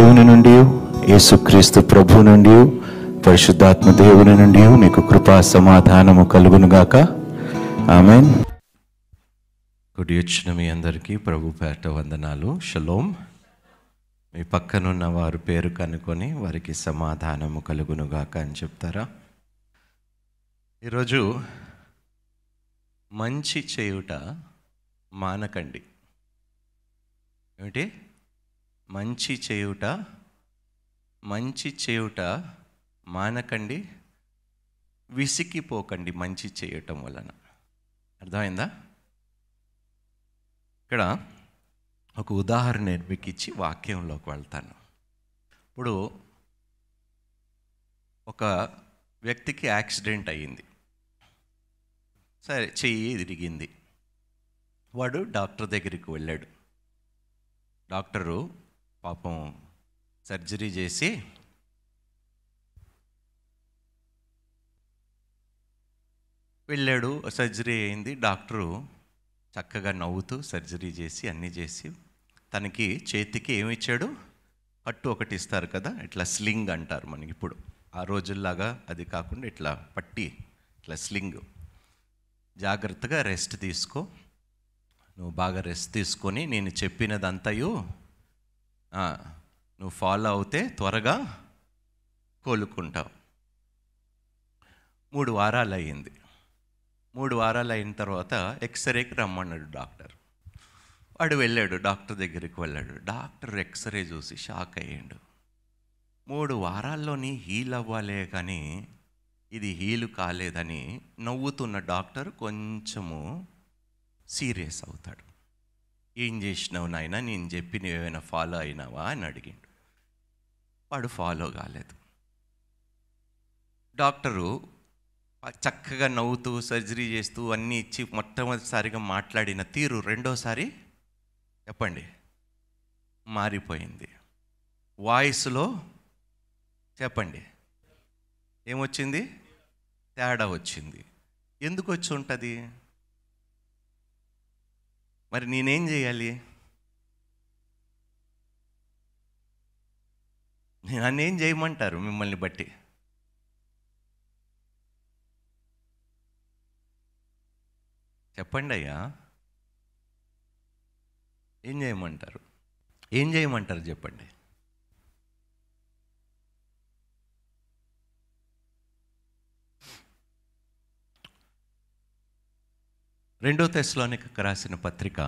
దేవుని నుండి యేసుక్రీస్తు ప్రభు నుండి పరిశుద్ధాత్మ దేవుని నుండి మీకు కృపా సమాధానము కలుగునుగాక ఆమెన్ కుడి వచ్చిన మీ అందరికీ ప్రభు పేట వందనాలు షలోం మీ పక్కనున్న వారి పేరు కనుకొని వారికి సమాధానము కలుగునుగాక అని చెప్తారా ఈరోజు మంచి చేయుట మానకండి ఏమిటి మంచి చేయుట మంచి చేయుట మానకండి విసిగిపోకండి మంచి చేయటం వలన అర్థమైందా ఇక్కడ ఒక ఉదాహరణ నేను మీకు ఇచ్చి వాక్యంలోకి వెళ్తాను ఇప్పుడు ఒక వ్యక్తికి యాక్సిడెంట్ అయ్యింది సరే చెయ్యి తిరిగింది వాడు డాక్టర్ దగ్గరికి వెళ్ళాడు డాక్టరు పాపం సర్జరీ చేసి వెళ్ళాడు సర్జరీ అయింది డాక్టరు చక్కగా నవ్వుతూ సర్జరీ చేసి అన్నీ చేసి తనకి చేతికి ఏమి ఇచ్చాడు పట్టు ఒకటి ఇస్తారు కదా ఇట్లా స్లింగ్ అంటారు మనకి ఇప్పుడు ఆ రోజుల్లాగా అది కాకుండా ఇట్లా పట్టి ఇట్లా స్లింగ్ జాగ్రత్తగా రెస్ట్ తీసుకో నువ్వు బాగా రెస్ట్ తీసుకొని నేను చెప్పినదంతయు ఆ, నువ్వు ఫాలో అవుతే త్వరగా కోలుకుంటావు మూడు వారాలు అయ్యింది మూడు వారాలు అయిన తర్వాత ఎక్స్రేకి రమ్మన్నాడు డాక్టర్ వాడు వెళ్ళాడు డాక్టర్ దగ్గరికి వెళ్ళాడు డాక్టర్ ఎక్స్రే చూసి షాక్ అయ్యాడు మూడు వారాల్లోని హీల్ అవ్వాలే కానీ ఇది హీలు కాలేదని నవ్వుతున్న డాక్టర్ కొంచెము సీరియస్ అవుతాడు ఏం చేసినావు నాయన నేను చెప్పిన ఏమైనా ఫాలో అయినావా అని అడిగిండు వాడు ఫాలో కాలేదు డాక్టరు చక్కగా నవ్వుతూ సర్జరీ చేస్తూ అన్నీ ఇచ్చి మొట్టమొదటిసారిగా మాట్లాడిన తీరు రెండోసారి చెప్పండి మారిపోయింది వాయిస్లో చెప్పండి ఏమొచ్చింది తేడా వచ్చింది ఎందుకు వచ్చి ఉంటుంది మరి నేనేం చేయాలి నన్నేం చేయమంటారు మిమ్మల్ని బట్టి చెప్పండి అయ్యా ఏం చేయమంటారు ఏం చేయమంటారు చెప్పండి రెండో తెశలోనికి రాసిన పత్రిక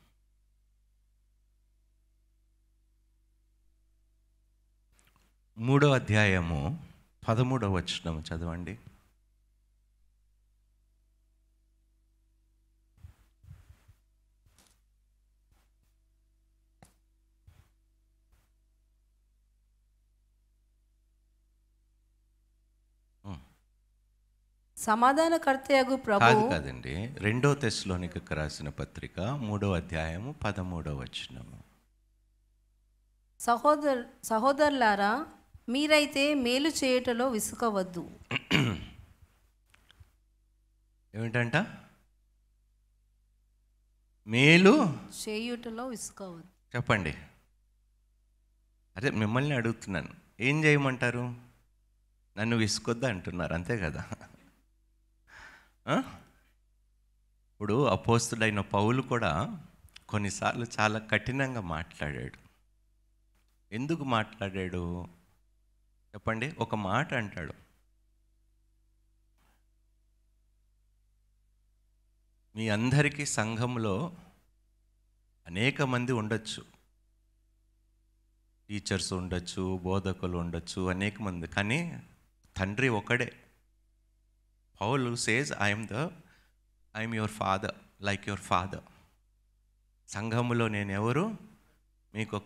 మూడో అధ్యాయము పదమూడవ వచనం చదవండి సమాధానకర్తయగు కాదు ప్రభు కాదండి రెండో తెశలోనికి రాసిన పత్రిక మూడో అధ్యాయము పదమూడవ వచనము సహోదర్ సహోదరులారా మీరైతే మేలు చేయుటలో విసుకవద్దు ఏమిటంట మేలు చేయుటలో విసుకవద్దు చెప్పండి అదే మిమ్మల్ని అడుగుతున్నాను ఏం చేయమంటారు నన్ను విసుకొద్దా అంటున్నారు అంతే కదా ఆ? ఇప్పుడు అపోస్తుడైన పౌలు కూడా కొన్నిసార్లు చాలా కఠినంగా మాట్లాడాడు ఎందుకు మాట్లాడాడు చెప్పండి ఒక మాట అంటాడు మీ అందరికీ సంఘంలో అనేక మంది ఉండొచ్చు టీచర్స్ ఉండొచ్చు బోధకులు ఉండొచ్చు అనేక మంది కానీ తండ్రి ఒకడే Paul says I'm the I'm your father like your father సంఘములో నేను ఎవరు మీకొక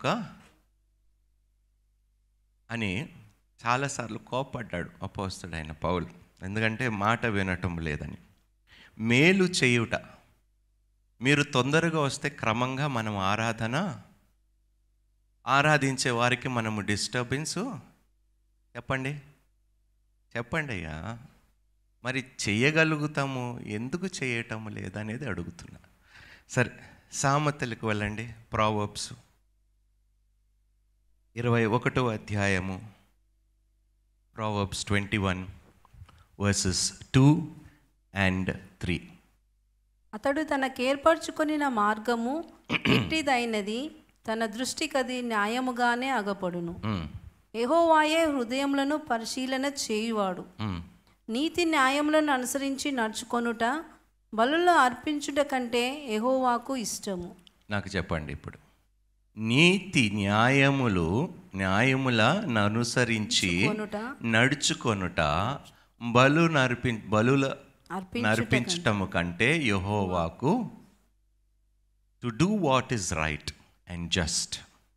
అని చాలాసార్లు కోపడ్డాడు అపోస్తుడైన పౌలు ఎందుకంటే మాట వినటం లేదని మేలు చేయుట మీరు తొందరగా వస్తే క్రమంగా మనం ఆరాధన ఆరాధించే వారికి మనము డిస్టర్బెన్స్ చెప్పండి చెప్పండి అయ్యా మరి చేయగలుగుతాము ఎందుకు చేయటం లేదనేది అడుగుతున్నా సరే సామెతలకు వెళ్ళండి ప్రావర్బ్స్ ఇరవై ఒకటో అధ్యాయము Proverbs twenty one verses two and three అతడు తనకేర్పరచుకొనిన మార్గము ఇట్టిదైనది తన దృష్టికది న్యాయముగానే అగపడును యెహోవాయే హృదయములను పరిశీలన చేయువాడు నీతి న్యాయములను అనుసరించి నడుచుకొనుట బలులు అర్పించుట కంటే యెహోవాకు ఇష్టము నాకు చెప్పండి ఇప్పుడు నీతి న్యాయములు న్యాయములను అనుసరించి కొనుట నడుచుకొనుట బలు నర్పి బలుల అర్పించుట నర్పించటము కంటే యహోవాకు to do what is right and just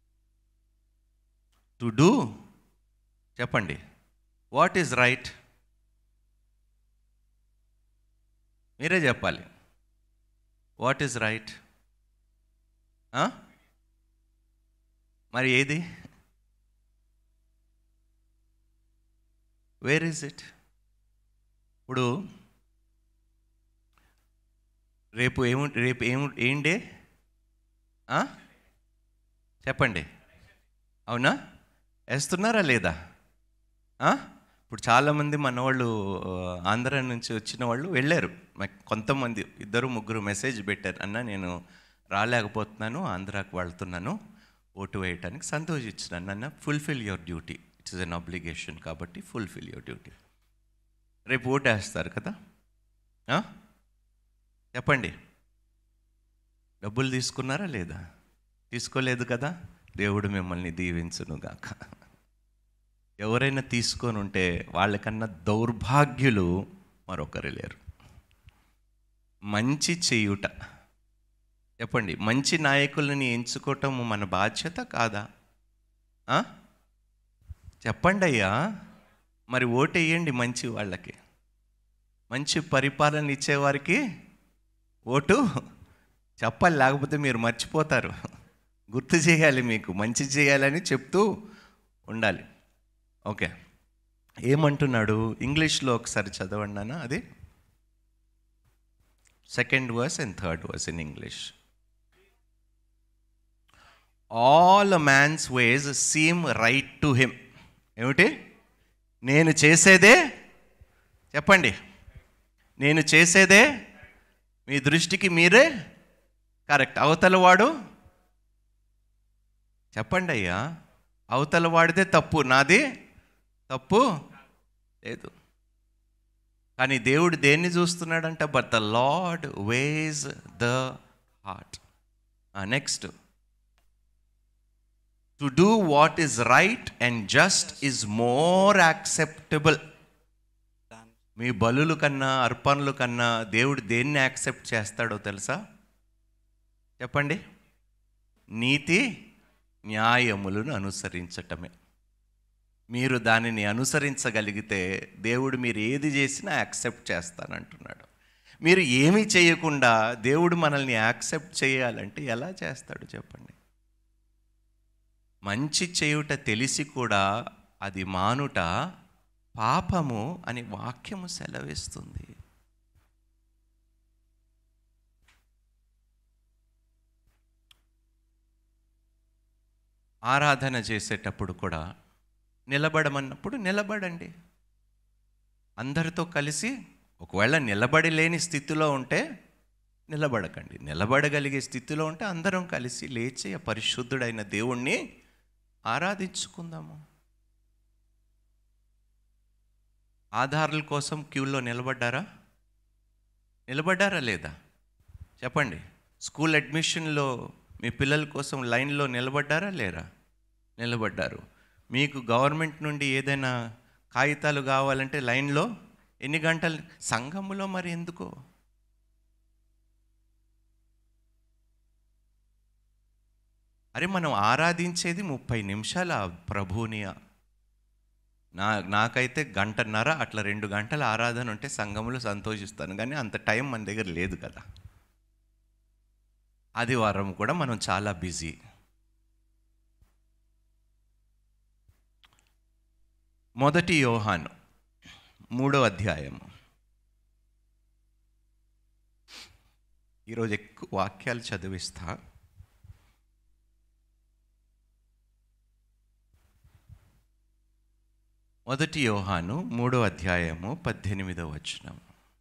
to do చెప్పండి వాట్ ఈజ్ రైట్ మీరే చెప్పాలి వాట్ ఈజ్ రైట్ మరి ఏది వేర్ ఈజ్ ఇట్ ఇప్పుడు రేపు ఏము రేపు ఏము ఏం డే ఆ? చెప్పండి అవునా వేస్తున్నారా లేదా ఆ? ఇప్పుడు చాలామంది మన వాళ్ళు ఆ, ఆంధ్ర నుంచి వచ్చిన వాళ్ళు వెళ్ళారు మాకు కొంతమంది ఇద్దరు ముగ్గురు మెసేజ్ పెట్టారు అన్న నేను రాలేకపోతున్నాను ఆంధ్రాకి వెళ్తున్నాను ఓటు వేయటానికి సంతోషించినాను అన్న fulfil your duty it's is an obligation కాబట్టి ఫుల్ఫిల్ యువర్ డ్యూటీ రేపు ఓటు వేస్తారు కదా ఆ? చెప్పండి డబ్బులు తీసుకున్నారా లేదా తీసుకోలేదు కదా దేవుడు మిమ్మల్ని దీవించునుగాక ఎవరైనా తీసుకొని ఉంటే వాళ్ళకన్నా దౌర్భాగ్యులు మరొకరు లేరు మంచి చేయుట చెప్పండి మంచి నాయకులని ఎంచుకోవటం మన బాధ్యత కాదా ఆ? చెప్పండి అయ్యా మరి ఓటేయండి మంచి వాళ్ళకి మంచి పరిపాలన ఇచ్చేవారికి ఓటు చెప్పాలి లేకపోతే మీరు మర్చిపోతారు గుర్తు చేయాలి మీకు మంచి చేయాలని చెప్తూ ఉండాలి ఓకే ఏమంటున్నాడు ఇంగ్లీష్లో ఒకసారి చదవండి అన్న అది second verse and third verse in English all a man's ways seem right to him ఏమిటి నేను చేసేదే చెప్పండి నేను చేసేదే మీ దృష్టికి మీరే కరెక్ట్ అవతల వాడు చెప్పండి అయ్యా అవతల వాడిదే తప్పు నాది తప్పు లేదు కానీ దేవుడు దేన్ని చూస్తున్నాడంట but the lord weighs the heart next to do what is right and just is more acceptable మీ బలులు కన్నా అర్పణలు కన్నా దేవుడు దేన్ని యాక్సెప్ట్ చేస్తాడో తెలుసా చెప్పండి నీతి న్యాయములను అనుసరించటమే మీరు దానిని అనుసరించగలిగితే దేవుడు మీరు ఏది చేసినా యాక్సెప్ట్ చేస్తానంటున్నాడు మీరు ఏమీ చేయకుండా దేవుడు మనల్ని యాక్సెప్ట్ చేయాలంటే ఎలా చేస్తాడు చెప్పండి మంచి చేయుట తెలిసి కూడా అది మానుట పాపము అని వాక్యము సెలవిస్తుంది ఆరాధన చేసేటప్పుడు కూడా నిలబడమన్నప్పుడు నిలబడండి అందరితో కలిసి ఒకవేళ నిలబడి లేని స్థితిలో ఉంటే నిలబడకండి నిలబడగలిగే స్థితిలో ఉంటే అందరం కలిసి లేచి ఆ పరిశుద్ధుడైన దేవుణ్ణి ఆరాధించుకుందాము ఆధారాల కోసం క్యూలో నిలబడ్డారా నిలబడ్డారా లేదా చెప్పండి స్కూల్ అడ్మిషన్లో మీ పిల్లల కోసం లైన్లో నిలబడ్డారా లేరా నిలబడ్డారు మీకు గవర్నమెంట్ నుండి ఏదైనా కాగితాలు కావాలంటే లైన్లో ఎన్ని గంటలు సంఘములో మరి ఎందుకో అరే మనం ఆరాధించేది ముప్పై నిమిషాలు ఆ ప్రభువుని నా నాకైతే గంటన్నర అట్లా రెండు గంటల ఆరాధన ఉంటే సంఘంలో సంతోషిస్తాను కానీ అంత టైం మన దగ్గర లేదు కదా ఆదివారం కూడా మనం చాలా బిజీ మొదటి యోహాను మూడో అధ్యాయము ఈరోజు ఎక్కువ వాక్యాలు చదివిస్తా మొదటి యోహాను మూడో అధ్యాయము పద్దెనిమిదవ వచనం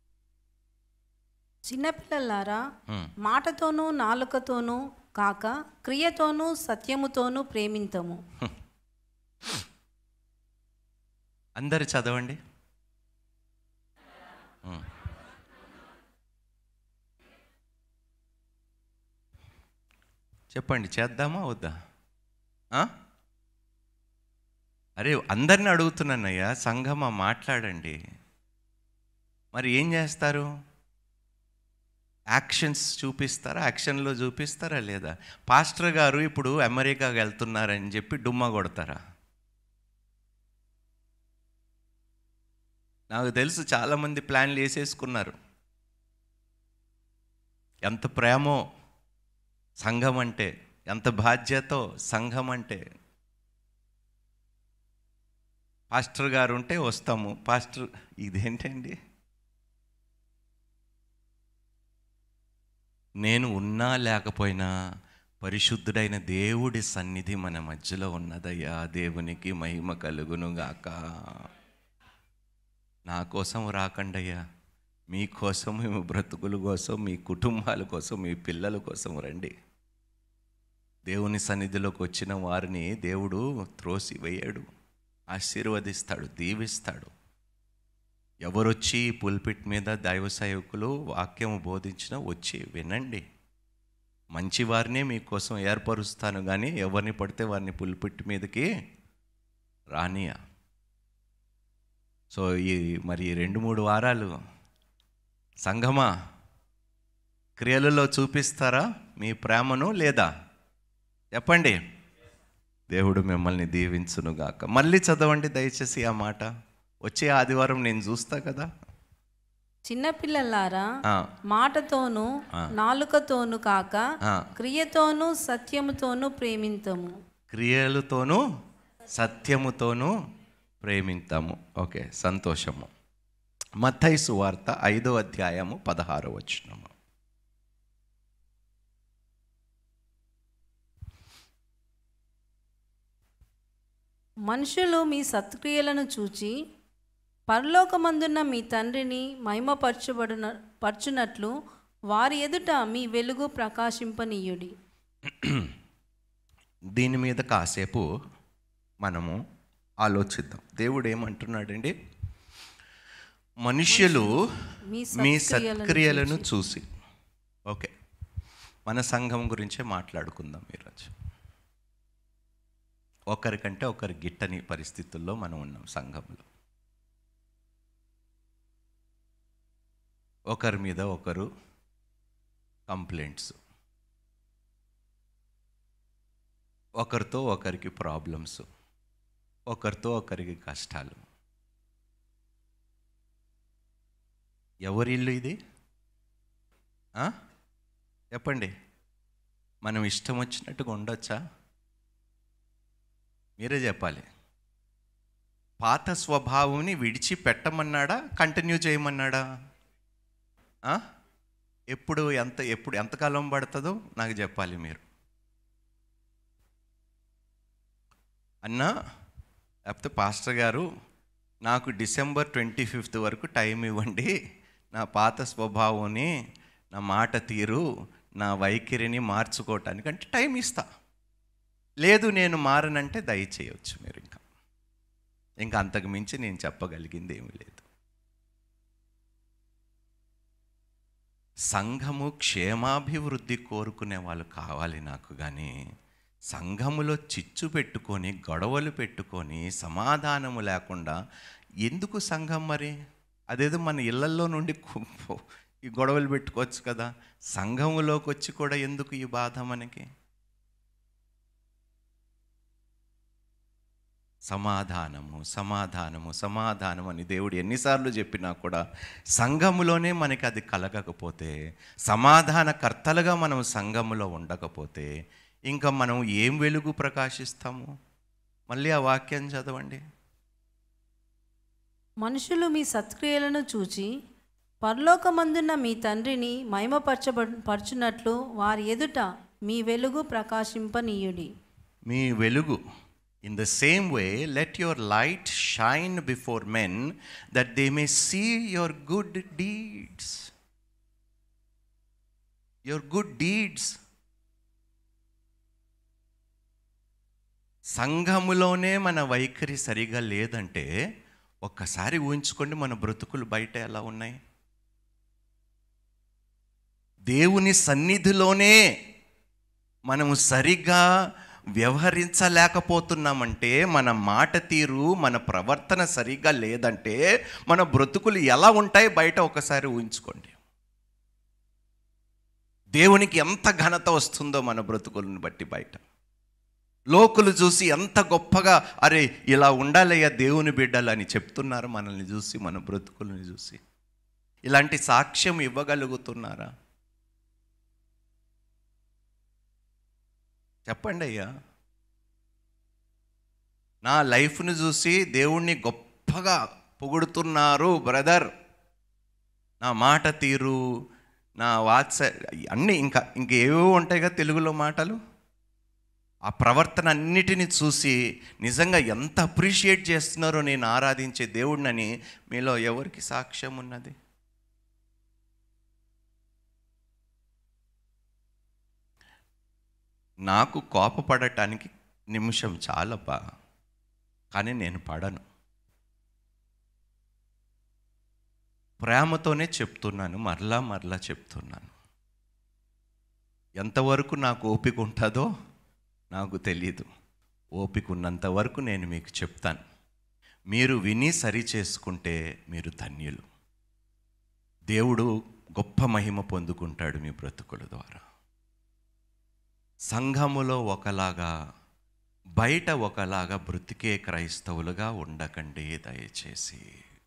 చిన్నపిల్లలారా హ్మ్. మాటతోనూ నాలుకతోనూ కాక క్రియతోనూ సత్యముతోనూ ప్రేమింతము అందరు చదవండి ఉం. చెప్పండి చేద్దామా వద్దా ఆ? అరే అందరిని అడుగుతున్నానయ్యా సంఘమా మాట్లాడండి మరి ఏం చేస్తారు యాక్షన్స్ చూపిస్తారా యాక్షన్లో చూపిస్తారా లేదా పాస్టర్ గారు ఇప్పుడు అమెరికాకి వెళ్తున్నారని చెప్పి డుమ్మా కొడతారా నాకు తెలుసు చాలామంది ప్లాన్లు వేసేసుకున్నారు ఎంత ప్రేమో సంఘం అంటే ఎంత బాధ్యతో సంఘం అంటే పాస్టర్ గారు ఉంటే వస్తాము పాస్టర్ ఇదేంటండి నేను ఉన్నా లేకపోయినా పరిశుద్ధుడైన దేవుడి సన్నిధి మన మధ్యలో ఉన్నదయ్యా దేవునికి మహిమ కలుగునుగాక నా కోసం రాకండయ్యా మీకోసం మీ బ్రతుకుల కోసం మీ కుటుంబాల కోసం మీ పిల్లల కోసం రండి దేవుని సన్నిధిలోకి వచ్చిన వారిని దేవుడు త్రోసి వేయడు ఆశీర్వదిస్తాడు దీవిస్తాడు ఎవరొచ్చి పుల్పిట్ మీద దైవ సేవకులు వాక్యం బోధించినా వచ్చి వినండి మంచి వారినే మీకోసం ఏర్పరుస్తాను కానీ ఎవరిని పడితే వారిని పుల్పిట్ మీదకి రానియా సో ఈ మరి ఈ రెండు మూడు వారాలు సంఘమా క్రియలలో చూపిస్తారా మీ ప్రేమను లేదా చెప్పండి దేవుడు మిమ్మల్ని దీవించునుగాక మళ్ళీ చదవండి దయచేసి ఆ మాట వచ్చే ఆదివారం నేను చూస్తా కదా చిన్నపిల్లలారా ఆ, మాటతోనూ నాలుకతోనూ కాక ఆ. క్రియతోనూ సత్యముతోనూ ప్రేమింతము క్రియలతోనూ సత్యముతోనూ ప్రేమింతాము ఓకే సంతోషము మత్తయి సువార్త ఐదో అధ్యాయము పదహారో వచనము మనుషులు మీ సత్క్రియలను చూచి పరలోకమందున్న మీ తండ్రిని మహిమపరచబడిన పరచునట్లు వారి ఎదుట మీ వెలుగు ప్రకాశింపనీయుడి దీని మీద కాసేపు మనము ఆలోచిద్దాం దేవుడు ఏమంటున్నాడండి మనుష్యులు మీ మీ సత్క్రియలను సత్క్రియలను చూసి ఓకే మన సంఘం గురించే మాట్లాడుకుందాం ఈరోజు ఒకరికంటే ఒకరి గిట్టని పరిస్థితుల్లో మనం ఉన్నాం సంఘంలో ఒకరి మీద ఒకరు కంప్లైంట్స్ ఒకరితో ఒకరికి ప్రాబ్లమ్స్ ఒకరితో ఒకరికి కష్టాలు ఎవరి ఇల్లు ఇది ఆ? చెప్పండి మనం ఇష్టం వచ్చినట్టుగా ఉండొచ్చా మీరే చెప్పాలి పాత స్వభావంని విడిచిపెట్టమన్నాడా కంటిన్యూ చేయమన్నాడా ఆ? ఎప్పుడు ఎంత ఎప్పుడు ఎంతకాలం పడుతుందో నాకు చెప్పాలి మీరు అన్నా లేకపోతే పాస్టర్ గారు నాకు డిసెంబర్ ట్వంటీ ఫిఫ్త్ వరకు టైం ఇవ్వండి నా పాత స్వభావాన్ని నా మాట తీరు నా వైఖరిని మార్చుకోవటానికి అంటే టైం ఇస్తా లేదు నేను మారనంటే దయచేయవచ్చు మీరు ఇంకా ఇంకా అంతకు మించి నేను చెప్పగలిగింది ఏమీ లేదు సంఘము క్షేమాభివృద్ధి కోరుకునే వాళ్ళు కావాలి నాకు కానీ సంఘములో చిచ్చు పెట్టుకొని గొడవలు పెట్టుకొని సమాధానము లేకుండా ఎందుకు సంఘం మరి అదేదో మన ఇళ్లల్లో నుండి కు- ఈ గొడవలు పెట్టుకోవచ్చు కదా సంఘములోకి వచ్చి కూడా ఎందుకు ఈ బాధ మనకి సమాధానము సమాధానము సమాధానము అని దేవుడు ఎన్నిసార్లు చెప్పినా కూడా సంఘములోనే మనకి అది కలగకపోతే సమాధానకర్తలుగా మనం సంఘములో ఉండకపోతే ఇంకా మనం ఏం వెలుగు ప్రకాశిస్తాము మళ్ళీ ఆ వాక్యం చదవండి మనుషులు మీ సత్క్రియలను చూచి పరలోకమందున్న మీ తండ్రిని మహిమపరచబ పరచునట్లు వారి ఎదుట మీ వెలుగు ప్రకాశింపనీయుడి మీ వెలుగు In the same way, let your light shine before men that they may see your good deeds. Your good deeds. సంఘములోనే మన వైఖరి సరిగా లేదంటే ఒక్కసారి ఊహించుకోండి మన బ్రతుకులు బయట ఎలా ఉన్నాయి దేవుని సన్నిధిలోనే మనము సరిగా వ్యవహరించలేకపోతున్నామంటే మన మాట తీరు మన ప్రవర్తన సరిగా లేదంటే మన బ్రతుకులు ఎలా ఉంటాయి బయట ఒకసారి ఊహించుకోండి దేవునికి ఎంత ఘనత వస్తుందో మన బ్రతుకులను బట్టి బయట లోకులు చూసి ఎంత గొప్పగా అరే ఇలా ఉండాలయ్యా దేవుని బిడ్డలు అని చెప్తున్నారు మనల్ని చూసి మన బ్రతుకులను చూసి ఇలాంటి సాక్ష్యం ఇవ్వగలుగుతున్నారా చెప్పండి అయ్యా నా లైఫ్ను చూసి దేవుణ్ణి గొప్పగా పొగుడుతున్నారు బ్రదర్ నా మాట తీరు నా వాత్స అన్నీ ఇంకా ఇంకేవో ఉంటాయి కదా తెలుగులో మాటలు ఆ ప్రవర్తన అన్నిటిని చూసి నిజంగా ఎంత అప్రిషియేట్ చేస్తున్నారో నేను ఆరాధించే దేవుడినని మీలో ఎవరికి సాక్ష్యం ఉన్నది నాకు కోపపడటానికి నిమిషం చాలబ్బా కానీ నేను పడను ప్రేమతోనే చెప్తున్నాను మరలా మరలా చెప్తున్నాను ఎంతవరకు నాకు ఓపిక ఉంటుందో నాకు తెలీదు ఓపిక ఉన్నంత వరకు నేను మీకు చెప్తాను మీరు విని సరి చేసుకుంటే మీరు ధన్యులు దేవుడు గొప్ప మహిమ పొందుకుంటాడు మీ బ్రతుకుల ద్వారా సంఘములో ఒకలాగా బయట ఒకలాగా బ్రతికే క్రైస్తవులుగా ఉండకండి దయచేసి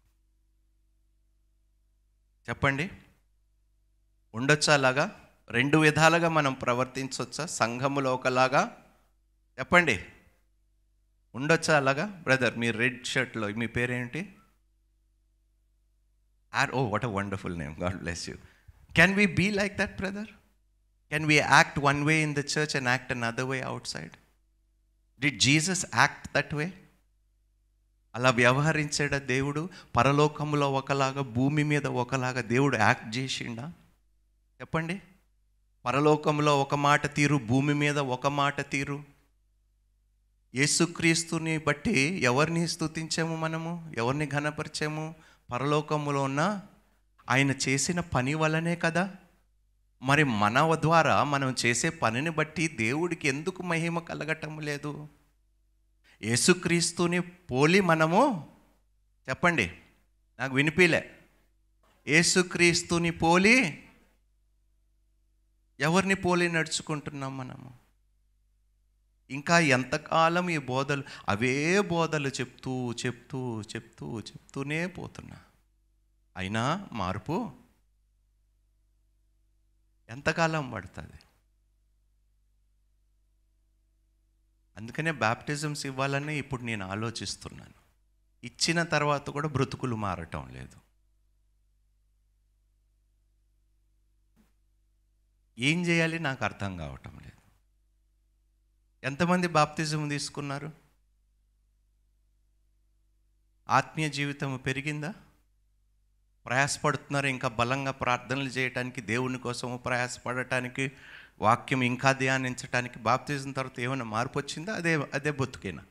చెప్పండి ఉండొచ్చా అలాగా రెండు విధాలుగా మనం ప్రవర్తించవచ్చా సంఘములో ఒకలాగా చెప్పండి ఉండొచ్చా అలాగా బ్రదర్ మీ రెడ్ షర్ట్లో మీ పేరేంటి R O what a wonderful name God bless you can we be like that brother can we act one way in the church and act another way outside did Jesus act that way అలా వ్యవహరించాడా దేవుడు పరలోకంలో ఒకలాగా భూమి మీద ఒకలాగా దేవుడు act చేసిండా చెప్పండి పరలోకంలో ఒక మాట తీరు భూమి మీద ఒక మాట తీరు యేసుక్రీస్తుని బట్టి ఎవరిని స్తుతించాము మనము ఎవరిని ఘనపరిచాము పరలోకములో ఉన్న ఆయన చేసిన పని వల్లనే కదా మరి మన ద్వారా మనం చేసే పనిని బట్టి దేవుడికి ఎందుకు మహిమ కలగటం లేదు యేసుక్రీస్తుని పోలి మనము చెప్పండి నాకు వినిపిలే యేసుక్రీస్తుని పోలి ఎవరిని పోలి నడుచుకుంటున్నాం మనము ఇంకా ఎంతకాలం ఈ బోధలు అవే బోధలు చెప్తూ చెప్తూ చెప్తూ చెప్తూనే పోతున్నా అయినా మార్పు ఎంతకాలం పడుతుంది అందుకనే బ్యాప్టిజమ్స్ ఇవ్వాలని ఇప్పుడు నేను ఆలోచిస్తున్నాను ఇచ్చిన తర్వాత కూడా బ్రతుకులు మారటం లేదు ఏం చేయాలి నాకు అర్థం కావటం లేదు ఎంతమంది బాప్తిజం తీసుకున్నారు ఆత్మీయ జీవితం పెరిగిందా ప్రయాసపడుతున్నారు ఇంకా బలంగా ప్రార్థనలు చేయటానికి దేవుని కోసం ప్రయాసపడటానికి వాక్యం ఇంకా ధ్యానించటానికి బాప్తిజం తర్వాత ఏమైనా మార్పు వచ్చిందా అదే అదే బతుకేనా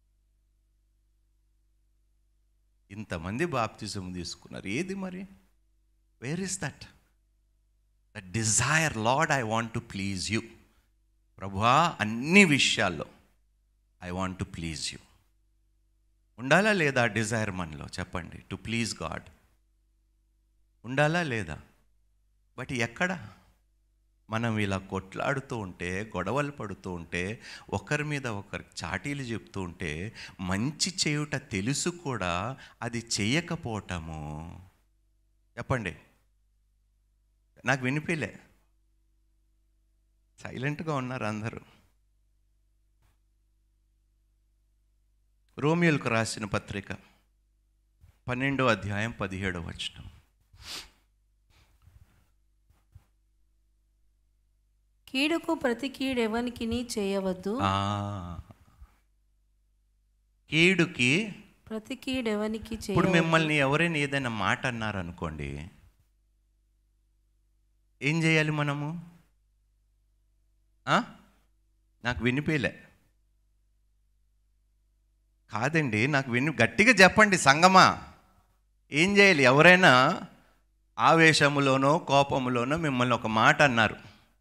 ఇంతమంది బాప్తిజం తీసుకున్నారు ఏది మరి where is that the desire Lord I want to please you ప్రభువా అన్ని విషయాల్లో I want to please you ఉండాలా లేదా డిజైర్ మనలో చెప్పండి టు ప్లీజ్ గాడ్ ఉండాలా లేదా బట్ ఎక్కడ మనం ఇలా కొట్లాడుతూ ఉంటే గొడవలు పడుతూ ఉంటే ఒకరి మీద ఒకరికి చాటీలు చెప్తూ ఉంటే మంచి చేయుట తెలుసు కూడా అది చేయకపోవటము చెప్పండి నాకు వినిపిలే సైలెంట్గా ఉన్నారు అందరూ రోమియోలకు రాసిన పత్రిక పన్నెండో అధ్యాయం పదిహేడో వచనం కీడుకు ప్రతి కీడెవనికి చేయవద్దు ఆ, కీడుకి ప్రతి కీడెవనికి ఇప్పుడు చేయ మిమ్మల్ని ఎవరైనా ఏదైనా మాట అన్నారనుకోండి ఏం చేయాలి మనము ఆ? నాకు వినిపించలే కాదండి నాకు విని గట్టిగా చెప్పండి సంగమా ఏం చేయాలి ఎవరైనా ఆవేశములోనో కోపములోనో మిమ్మల్ని ఒక మాట అన్నారు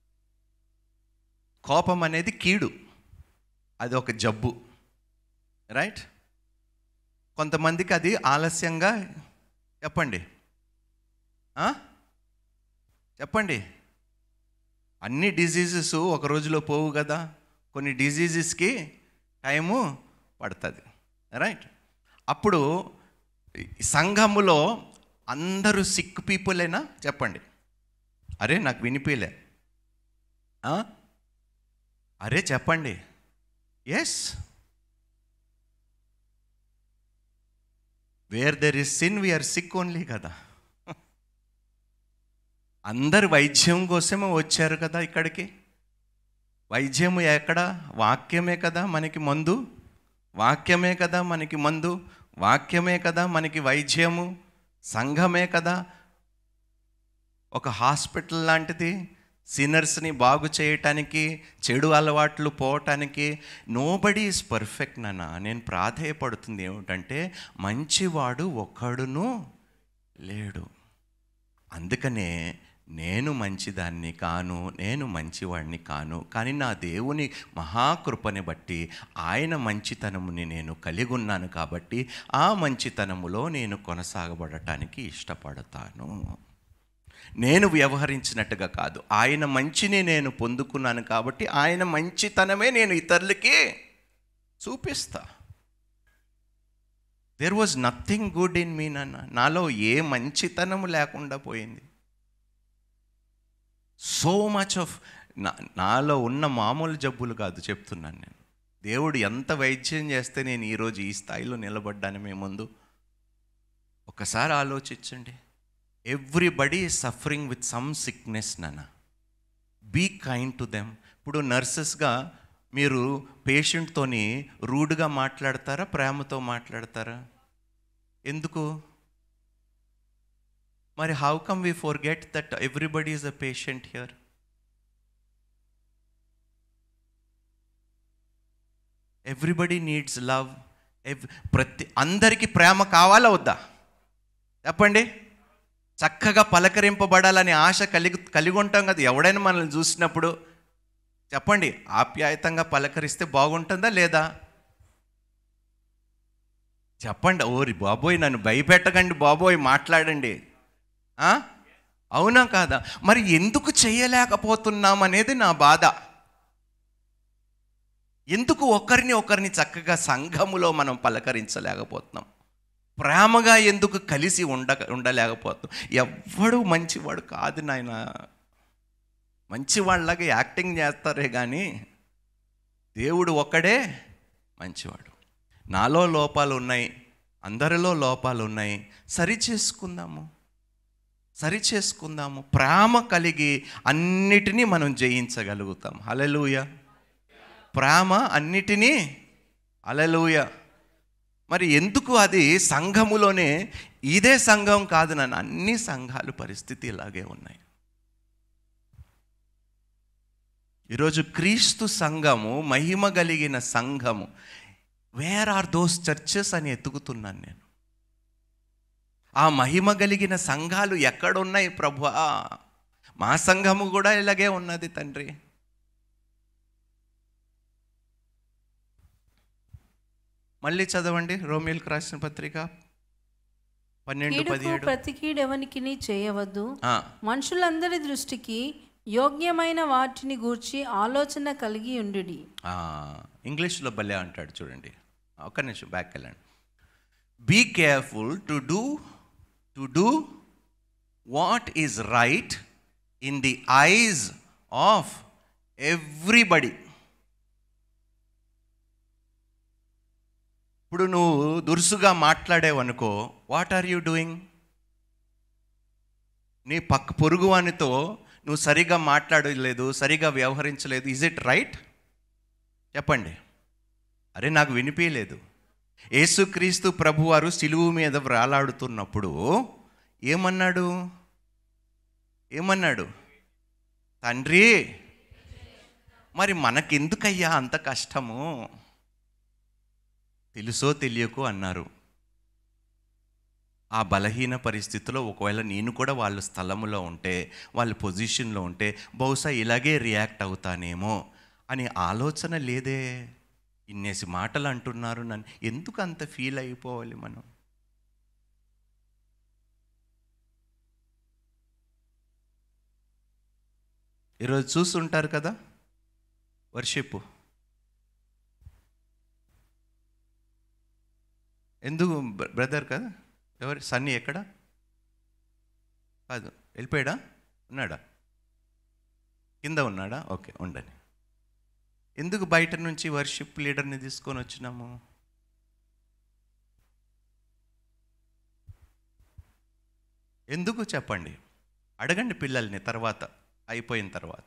కోపం అనేది కీడు అది ఒక జబ్బు రైట్ కొంతమందికి అది ఆలస్యంగా చెప్పండి ఆ? చెప్పండి అన్ని డిజీజెస్ ఒక రోజులో పోవు కదా కొన్ని డిజీజెస్కి టైము పడుతుంది రైట్ అప్పుడు ఈ సంఘములో అందరూ సిక్ పీపులేనా చెప్పండి అరే నాకు వినిపించలే ఆ? అరే చెప్పండి yes where there is sin we are sick only కదా అందరు వైద్యం కోసమే వచ్చారు కదా ఇక్కడికి వైద్యము ఎక్కడ వాక్యమే కదా మనకి మందు వాక్యమే కదా మనకి మందు వాక్యమే కదా మనకి వైద్యము సంఘమే కదా ఒక హాస్పిటల్ లాంటిది సిన్నర్స్ని బాగు చేయటానికి చెడు అలవాట్లు పోవటానికి నోబడీ ఈజ్ పర్ఫెక్ట్ నాన్న నేను ప్రాధేయపడుతుంది ఏమిటంటే మంచివాడు ఒక్కడును లేడు అందుకనే నేను మంచిదాన్ని కాను నేను మంచివాడిని కాను కానీ నా దేవుని మహాకృపని బట్టి ఆయన మంచితనముని నేను కలిగి ఉన్నాను కాబట్టి ఆ మంచితనములో నేను కొనసాగబడటానికి ఇష్టపడతాను నేను వ్యవహరించినట్టుగా కాదు ఆయన మంచిని నేను పొందుకున్నాను కాబట్టి ఆయన మంచితనమే నేను ఇతరులకి చూపిస్తా there was nothing good in me నాన్న నాలో ఏ మంచితనము లేకుండా పోయింది సో మచ్ ఆఫ్ నా నాలో ఉన్న మామూలు జబ్బులు కాదు చెప్తున్నాను నేను దేవుడు ఎంత వైద్యం చేస్తే నేను ఈరోజు ఈ స్థాయిలో నిలబడ్డాను మీ ముందు ఒకసారి ఆలోచించండి everybody suffering with some sickness నాన్న బీ కైండ్ టు దెమ్ ఇప్పుడు నర్సెస్గా మీరు పేషెంట్తోని రూడ్గా మాట్లాడతారా ప్రేమతో మాట్లాడతారా ఎందుకు మరి how come we forget that everybody is a patient here everybody needs love ఎవ్ ప్రతి అందరికీ ప్రేమ కావాలా వద్దా చెప్పండి చక్కగా పలకరింపబడాలని ఆశ కలిగి కలిగి ఉంటాం కదా ఎవడైనా మనల్ని చూసినప్పుడు చెప్పండి ఆప్యాయతంగా పలకరిస్తే బాగుంటుందా లేదా చెప్పండి ఓరి బాబోయ్ నన్ను భయపెట్టకండి బాబోయ్ మాట్లాడండి ఆ? అవునా కాదా మరి ఎందుకు చేయలేకపోతున్నాం అనేది నా బాధ ఎందుకు ఒకరిని ఒకరిని చక్కగా సంఘములో మనం పలకరించలేకపోతున్నాం ప్రేమగా ఎందుకు కలిసి ఉండ ఉండలేకపోతున్నాం ఎవ్వడు మంచివాడు కాదు నాయన మంచివాళ్ళగా యాక్టింగ్ చేస్తారే కానీ దేవుడు ఒక్కడే మంచివాడు నాలో లోపాలు ఉన్నాయి అందరిలో లోపాలు ఉన్నాయి సరి చేసుకుందాము సరి చేసుకుందాము ప్రేమ కలిగి అన్నిటినీ మనం జయించగలుగుతాం హలలుయ ప్రేమ అన్నిటినీ అలలుయ మరి ఎందుకు అది సంఘములోనే ఇదే సంఘం కాదు నన్ను అన్ని సంఘాలు పరిస్థితి ఇలాగే ఉన్నాయి ఈరోజు క్రీస్తు సంఘము మహిమ కలిగిన సంఘము వేర్ ఆర్ దోస్ చర్చెస్ అని ఎత్తుకుతున్నాను నేను ఆ మహిమ కలిగిన సంఘాలు ఎక్కడున్నాయి ప్రభు మా సంఘము కూడా ఇలాగే ఉన్నది తండ్రి మళ్ళీ చదవండి రోమిల్కి రాసిన పత్రిక పన్నెండు కీడుకు పదిహేడు ప్రతి కీడెవనికి చేయవద్దు ఆ, మనుషులందరి దృష్టికి యోగ్యమైన వాటిని గూర్చి ఆలోచన కలిగి ఉండుడి ఆ, ఇంగ్లీష్లో భలే అంటాడు చూడండి ఒక్క నిమిషం బ్యాక్ వెళ్ళండి be careful to do to do what is right in the eyes of everybody ఇప్పుడు నువ్వు దురుసుగా మాట్లాడేవనుకో వాట్ ఆర్ యూ డూయింగ్ నీ పక్క పొరుగువానితో నువ్వు సరిగా మాట్లాడలేదు సరిగా వ్యవహరించలేదు ఇజ్ ఇట్ రైట్ చెప్పండి అరే నాకు వినిపించలేదు యేసుక్రీస్తు ప్రభువారు సిలువు మీద వ్రాలాడుతున్నప్పుడు ఏమన్నాడు ఏమన్నాడు తండ్రి మరి మనకెందుకయ్యా అంత కష్టము తెలుసో తెలియకో అన్నారు ఆ బలహీన పరిస్థితిలో ఒకవేళ నేను కూడా వాళ్ళ స్థలములో ఉంటే వాళ్ళ పొజిషన్లో ఉంటే బహుశా ఇలాగే రియాక్ట్ అవుతానేమో అని ఆలోచన లేదే ఇన్నేసి మాటలు అంటున్నారు నన్ను ఎందుకు అంత ఫీల్ అయిపోవాలి మనం ఈరోజు చూస్తుంటారు కదా వర్షిప్ ఎందుకు బ్ర- బ్రదర్ కదా ఎవరు సన్నీ ఎక్కడ కాదు వెళ్ళిపోయాడా ఉన్నాడా కింద ఉన్నాడా ఓకే ఉండని ఎందుకు బయట నుంచి వర్షిప్ లీడర్ని తీసుకొని వచ్చినాము ఎందుకు చెప్పండి అడగండి పిల్లల్ని తర్వాత అయిపోయిన తర్వాత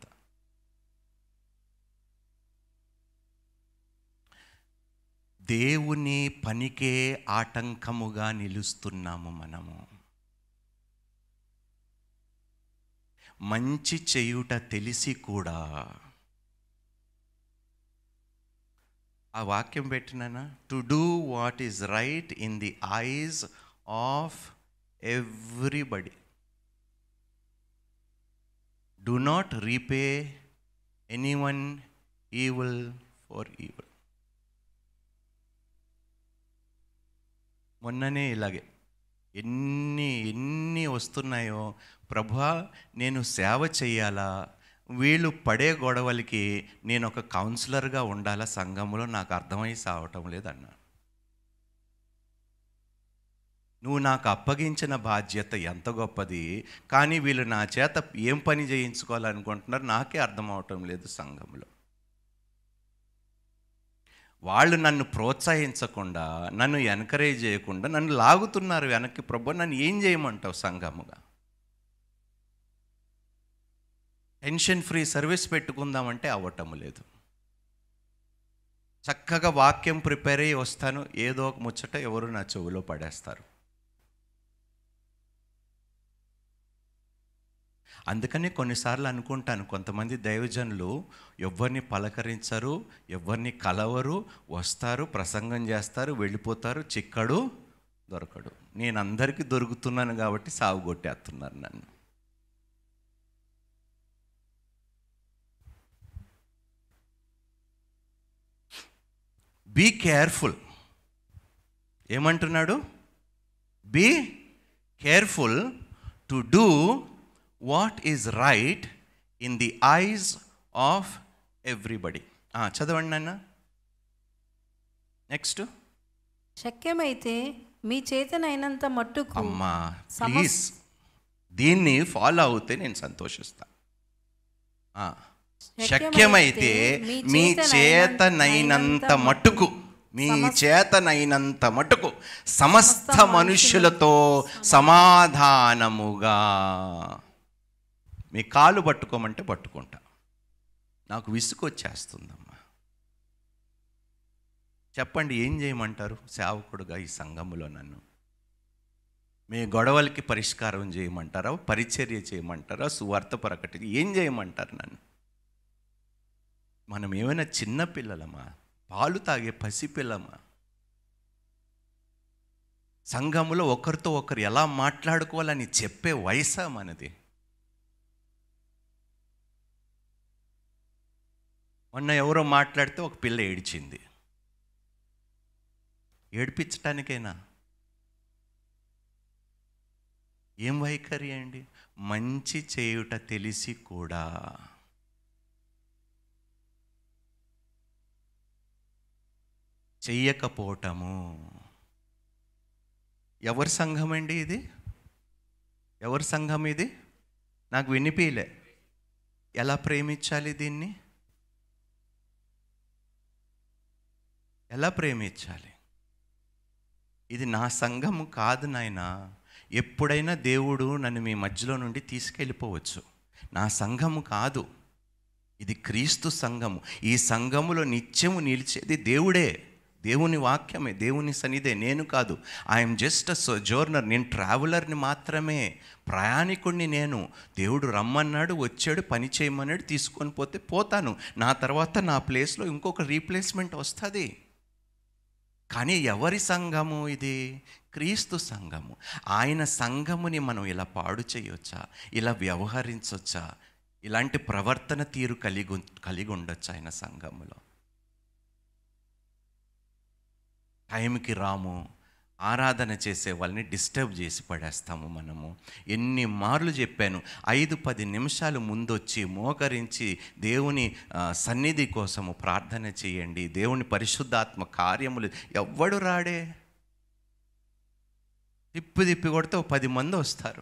దేవుని పనికే ఆటంకముగా నిలుస్తున్నాము మనము మంచి చేయుట తెలిసి కూడా ఆ వాక్యం పెట్టినానా to do what is right in the eyes of everybody do not repay anyone evil for evil మొన్ననే ఇలాగే ఎన్ని ఎన్ని వస్తున్నాయో ప్రభా నేను సేవ చేయాలా వీళ్ళు పడే గొడవలకి నేను ఒక కౌన్సిలర్గా ఉండాలా సంఘంలో నాకు అర్థమై సావటం లేదన్నా నువ్వు నాకు అప్పగించిన బాధ్యత ఎంత గొప్పది కానీ వీళ్ళు నా చేత ఏం పని చేయించుకోవాలనుకుంటున్నారు నాకే అర్థం అవటం లేదు సంఘంలో వాళ్ళు నన్ను ప్రోత్సహించకుండా నన్ను ఎంకరేజ్ చేయకుండా నన్ను లాగుతున్నారు వెనక్కి ప్రభు నన్ను ఏం చేయమంటావు సంఘముగా టెన్షన్ ఫ్రీ సర్వీస్ పెట్టుకుందామంటే అవ్వటం లేదు చక్కగా వాక్యం ప్రిపేర్ అయ్యి వస్తాను ఏదో ఒక ముచ్చట ఎవరు నా చెవులో పడేస్తారు అందుకని కొన్నిసార్లు అనుకుంటాను కొంతమంది దైవజనులు ఎవరిని పలకరించరు ఎవరిని కలవరు వస్తారు ప్రసంగం చేస్తారు వెళ్ళిపోతారు చిక్కడు దొరకడు నేను అందరికీ దొరుకుతున్నాను కాబట్టి సాగు కొట్టేస్తున్నారు నన్ను బీ కేర్ఫుల్ ఏమంటున్నాడు be careful to do what is right in the eyes of everybody చదవండి నాన్న నెక్స్ట్ శక్యమైతే మీ చేతనైనంత మట్టుకు అమ్మా సమస్- ప్లీజ్ దీన్ని ఫాలో అవుతే నేను సంతోషిస్తా ఆ, శక్యమైతే మీ చేతనైనంత మట్టుకు మీ చేతనైనంత మట్టుకు సమస్త మనుష్యులతో సమాధానముగా మీ కాలు పట్టుకోమంటే పట్టుకుంటా నాకు విసుకొచ్చేస్తుందమ్మా చెప్పండి ఏం చేయమంటారు సేవకుడుగా ఈ సంఘములో నన్ను మీ గొడవలకి పరిష్కారం చేయమంటారా పరిచర్య చేయమంటారా సువార్త ప్రకటి ఏం చేయమంటారు నన్ను మనం ఏమైనా చిన్న పిల్లలమా పాలు తాగే పసిపిల్లమా సంఘములో ఒకరితో ఒకరు ఎలా మాట్లాడుకోవాలని చెప్పే వయసా మనది మొన్న ఎవరో మాట్లాడితే ఒక పిల్ల ఏడిచింది ఏడిపించటానికైనా ఏం వైఖరి అండి మంచి చేయుట తెలిసి కూడా చెయ్యకపోవటము ఎవరి సంఘం అండి ఇది ఎవరి సంఘం ఇది నాకు వినిపించలే ఎలా ప్రేమించాలి దీన్ని ఎలా ప్రేమించాలి ఇది నా సంఘము కాదు నాయన ఎప్పుడైనా దేవుడు నన్ను మీ మధ్యలో నుండి తీసుకెళ్ళిపోవచ్చు నా సంఘము కాదు ఇది క్రీస్తు సంఘము ఈ సంఘములో నిత్యము నిలిచేది దేవుడే దేవుని వాక్యమే దేవుని సన్నిధే నేను కాదు ఐఎమ్ జస్ట్ అ జోర్నర్ నేను ట్రావెలర్ని మాత్రమే ప్రయాణికుడిని నేను దేవుడు రమ్మన్నాడు వచ్చాడు పని చేయమన్నాడు తీసుకొని పోతే పోతాను నా తర్వాత నా ప్లేస్లో ఇంకొక రీప్లేస్మెంట్ వస్తుంది కానీ ఎవరి సంఘము ఇది క్రీస్తు సంఘము ఆయన సంఘముని మనం ఇలా పాడు చేయొచ్చా ఇలా వ్యవహరించవచ్చా ఇలాంటి ప్రవర్తన తీరు కలిగి ఉం- కలిగి ఉండొచ్చు ఆయన సంఘములో టైంకి రాము ఆరాధన చేసే వాళ్ళని డిస్టర్బ్ చేసి పడేస్తాము మనము ఎన్ని మార్లు చెప్పాను ఐదు పది నిమిషాలు ముందొచ్చి మోకరించి దేవుని ఆ, సన్నిధి కోసము ప్రార్థన చేయండి దేవుని పరిశుద్ధాత్మ కార్యములు ఎవ్వడు రాడే తిప్పి తిప్పి కొడితే ఓ పది మంది వస్తారు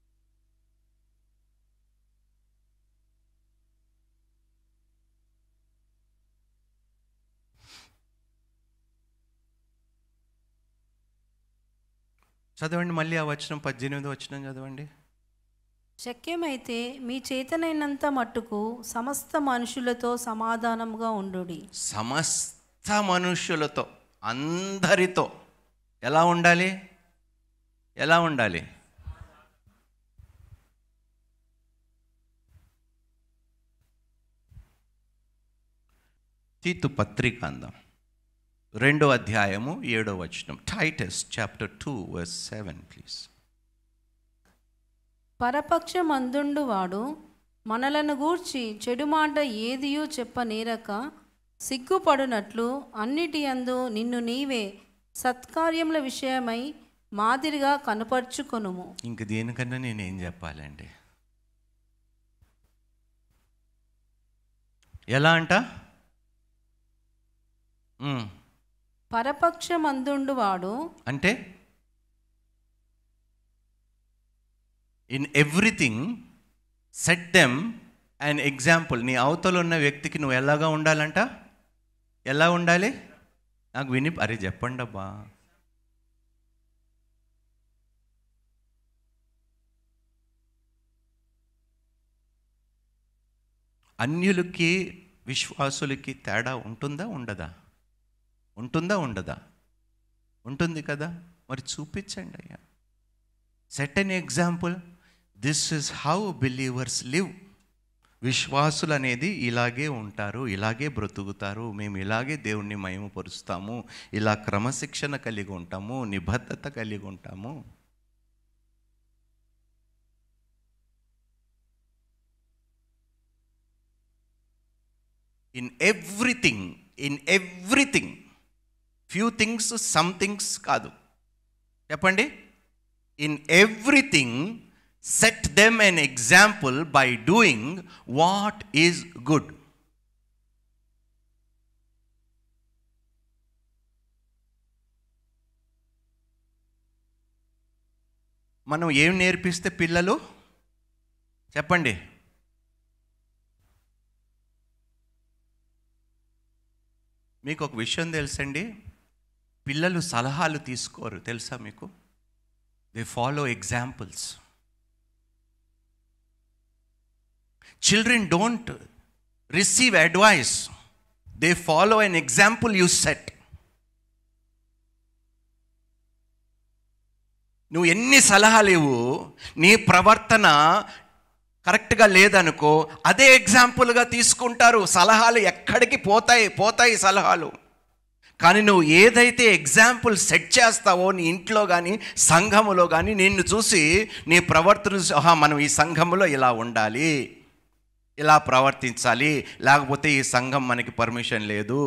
చదవండి మళ్ళీ ఆ వచనం పద్దెనిమిది వచనం చదవండి శక్యమైతే మీ చేతనైనంత మట్టుకు సమస్త మనుషులతో సమాధానముగా ఉండుడి సమస్త మనుష్యులతో అందరితో ఎలా ఉండాలి ఎలా ఉండాలి తీతు పత్రిక అందాం రెండో అధ్యాయము ఏడో వచనం Titus chapter two verse seven please పరపక్షమందుండు వాడు మనలను గూర్చి చెడు మాట ఏదియో చెప్పనేరక సిగ్గుపడునట్లు అన్నిటి యందు నిన్ను నీవే సత్కార్యముల విషయమై మాదిరిగా కనుపరుచుకొనుము ఇంక దేనికన్నా నేనేం చెప్పాలండి ఎలా అంట ఉమ్, పరపక్షమందుండు వాడు అంటే in everything set them an example నీ అవతల ఉన్న వ్యక్తికి నువ్వు ఎలాగా ఉండాలంట ఎలా ఉండాలి నాకు విని అరే చెప్పండి అబ్బా అన్యులకి విశ్వాసులకి తేడా ఉంటుందా ఉండదా ఉంటుందా ఉండదా ఉంటుంది కదా మరి చూపించండి అయ్యా set an example this is how believers live విశ్వాసులు అనేది ఇలాగే ఉంటారు ఇలాగే బ్రతుకుతారు మేము ఇలాగే దేవుణ్ణి మహిమపరుస్తాము ఇలా క్రమశిక్షణ కలిగి ఉంటాము నిబద్ధత కలిగి ఉంటాము in everything in everything few things some things కాదు చెప్పండి in everything set them an example by doing what is good మనం ఏం నేర్పిస్తే పిల్లలు చెప్పండి మీకు ఒక విషయం తెలుసండి పిల్లలు సలహాలు తీసుకోరు తెలుసా మీకు they follow examples children don't receive advice they follow an example you set నువ్వు ఎన్ని సలహాలు ఇవ్వు నీ ప్రవర్తన కరెక్ట్గా లేదనుకో అదే ఎగ్జాంపుల్గా తీసుకుంటారు సలహాలు ఎక్కడికి పోతాయి పోతాయి సలహాలు కానీ నువ్వు ఏదైతే ఎగ్జాంపుల్ సెట్ చేస్తావో నీ ఇంట్లో కానీ సంఘములో కానీ నిన్ను చూసి నీ ప్రవర్తన చూసి, ఆహా మనం ఈ సంఘములో ఇలా ఉండాలి ఇలా ప్రవర్తించాలి లేకపోతే ఈ సంఘం మనకి పర్మిషన్ లేదు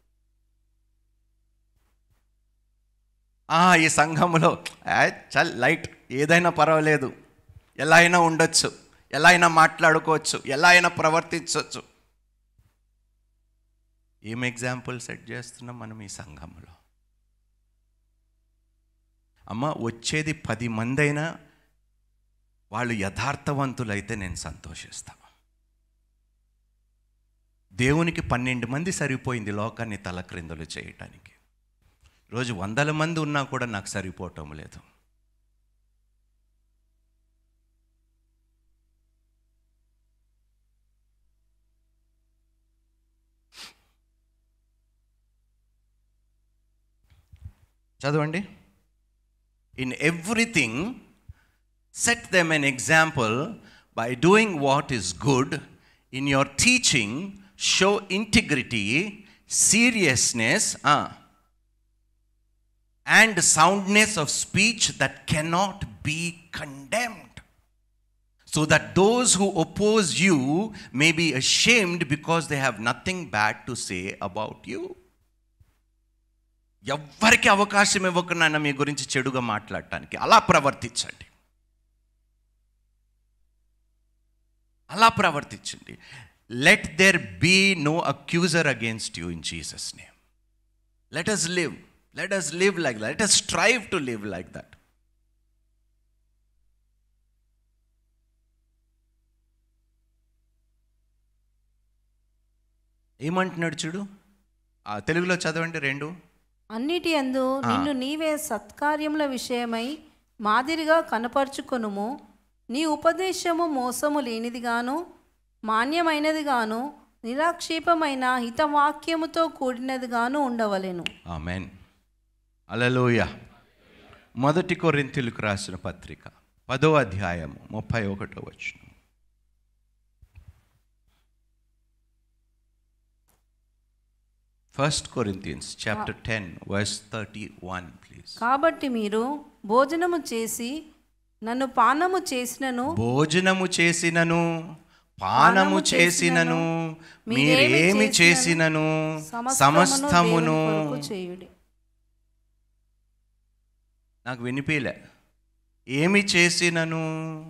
ఆ, ఈ సంఘములో ఆ, చల్ లైట్ ఏదైనా పర్వాలేదు ఎలా అయినా ఉండొచ్చు ఎలా అయినా మాట్లాడుకోవచ్చు ఎలా అయినా ప్రవర్తించవచ్చు ఏం ఎగ్జాంపుల్ సెట్ చేస్తున్నాం మనం ఈ సంఘంలో అమ్మ వచ్చేది పది మంది అయినా వాళ్ళు యథార్థవంతులైతే నేను సంతోషిస్తా దేవునికి పన్నెండు మంది సరిపోయింది లోకాన్ని తలక్రిందులు చేయటానికి రోజు వందల మంది ఉన్నా కూడా నాకు సరిపోవటం లేదు చదవండి in everything set them an example by doing what is good in your teaching show integrity seriousness ah, and soundness of speech that cannot be condemned so that those who oppose you may be ashamed because they have nothing bad to say about you ఎవ్వరికి అవకాశం ఇవ్వకుండా మీ గురించి చెడుగా మాట్లాడటానికి అలా ప్రవర్తించండి అలా ప్రవర్తించండి let there be no accuser against you in Jesus name let us live let us live like that let us strive to live like that ఏమంటున్నాడు చూడు ఆ తెలుగులో చదవండి రెండు అన్నిటి అందు నిన్ను నీవే సత్కార్యముల విషయమై మాదిరిగా కనపరుచుకొనుము నీ ఉపదేశము మోసము లేనిదిగాను మాన్యమైనదిగాను నిరాక్షేపమైన హితవాక్యముతో కూడినదిగాను ఉండవలెను ఆమెన్ అలలోయ మొదటి కొరింతలకు రాసిన పత్రిక పదో అధ్యాయము ముప్పై ఒకటో వచ్చిన first Corinthians chapter ten verse thirty one please కాబట్టి మీరు భోజనము చేసి నన్ను పానము చేసినను భోజనము చేసినను పానము చేసినను మీరేమి చేసినను సమస్తమును దేవుని కొరకు చేయుడి నాకు వినిపించలే ఏమి చేసినను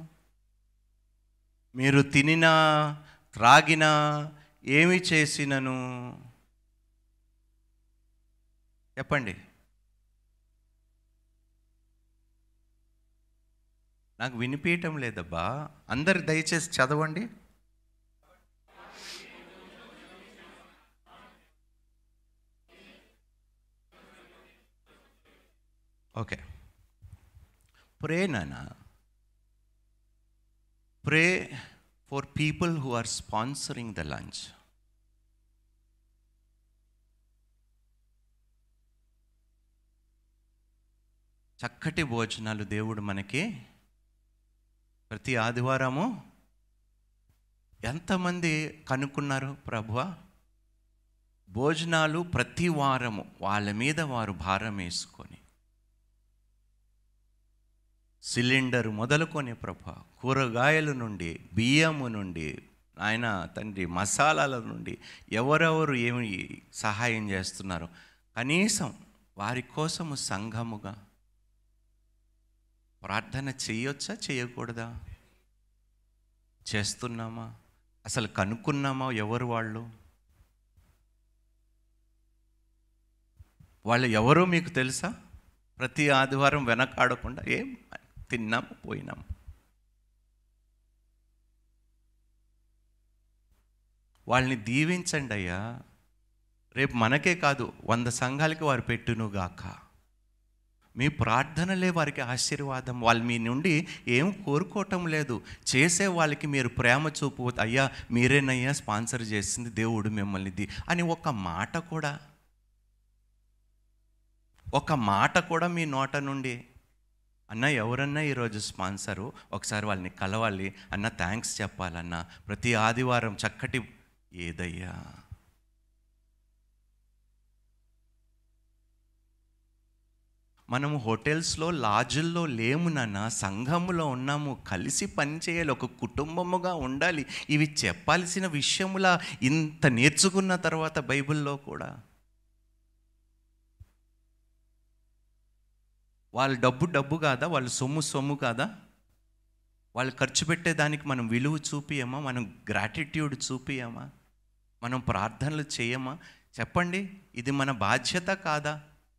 మీరు తినినా త్రాగినా ఏమి చేసినను చెప్పండి నాకు వినిపించటం లేదబ్బా అందరు దయచేసి చదవండి ఓకే ప్రే నానా pray for people who are sponsoring the lunch చక్కటి భోజనాలు దేవుడు మనకి ప్రతి ఆదివారము ఎంతమంది కనుక్కున్నారు ప్రభువా భోజనాలు ప్రతి వారము వాళ్ళ మీద వారు భారం వేసుకొని సిలిండర్ మొదలుకొని ప్రభ కూరగాయల నుండి బియ్యము నుండి ఆయన తండ్రి మసాలాల నుండి ఎవరెవరు ఏమి సహాయం చేస్తున్నారు కనీసం వారి కోసము సంఘముగా ప్రార్థన చేయొచ్చా చేయకూడదా చేస్తున్నామా అసలు కనుక్కున్నామా ఎవరు వాళ్ళు వాళ్ళు ఎవరో మీకు తెలుసా ప్రతి ఆదివారం వెనకాడకుండా ఏం తిన్నాము పోయినాము వాళ్ళని దీవించండి అయ్యా రేపు మనకే కాదు వంద సంఘాలకి వారు పెట్టునుగాక మీ ప్రార్థనలే వారికి ఆశీర్వాదం వాళ్ళు మీ నుండి ఏం కోరుకోవటం లేదు చేసే వాళ్ళకి మీరు ప్రేమ చూపు అయ్యా మీరేనయ్యా స్పాన్సర్ చేసింది దేవుడు మిమ్మల్ని ది అని ఒక మాట కూడా ఒక మాట కూడా మీ నోట నుండి అన్న ఎవరన్నా ఈరోజు స్పాన్సరు ఒకసారి వాళ్ళని కలవాలి అన్న థ్యాంక్స్ చెప్పాలన్న ప్రతి ఆదివారం చక్కటి ఏదయ్యా మనము హోటల్స్లో లాడ్జుల్లో లేము నాన్న సంఘములో ఉన్నాము కలిసి పనిచేయాలి ఒక కుటుంబముగా ఉండాలి ఇవి చెప్పాల్సిన విషయములా ఇంత నేర్చుకున్న తర్వాత బైబిల్లో కూడా వాళ్ళ డబ్బు డబ్బు కాదా వాళ్ళ సొమ్ము సొమ్ము కాదా వాళ్ళు ఖర్చు పెట్టేదానికి మనం విలువ చూపియమా మనం గ్రాటిట్యూడ్ చూపియమా మనం ప్రార్థనలు చేయమా చెప్పండి ఇది మన బాధ్యత కాదా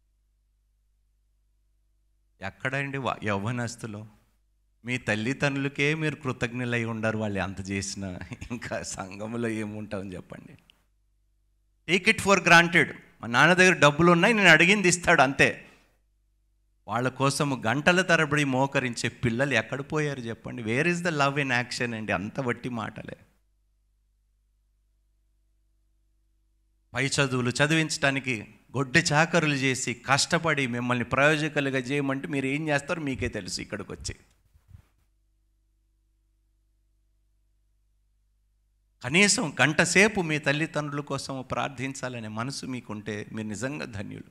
ఎక్కడండి వా- యవ్వనస్తులు మీ తల్లిదండ్రులకే మీరు కృతజ్ఞులై ఉండరు వాళ్ళు ఎంత చేసినా ఇంకా సంఘంలో ఏముంటామని చెప్పండి టేక్ ఇట్ ఫర్ గ్రాంటెడ్ మా నాన్న దగ్గర డబ్బులు ఉన్నాయి నేను అడిగింది ఇస్తాడు అంతే వాళ్ళ కోసం గంటల తరబడి మోకరించే పిల్లలు ఎక్కడ పోయారు చెప్పండి where is the love in action అండి అంత బట్టి మాటలే పై చదువులు చదివించడానికి గొడ్డి చాకరులు చేసి కష్టపడి మిమ్మల్ని ప్రయోజకులుగా చేయమంటే మీరు ఏం చేస్తారో మీకే తెలుసు ఇక్కడికి వచ్చి కనీసం గంట సేపు మీ తల్లిదండ్రుల కోసం ప్రార్థించాలనే మనసు మీకుంటే మీరు నిజంగా ధన్యులు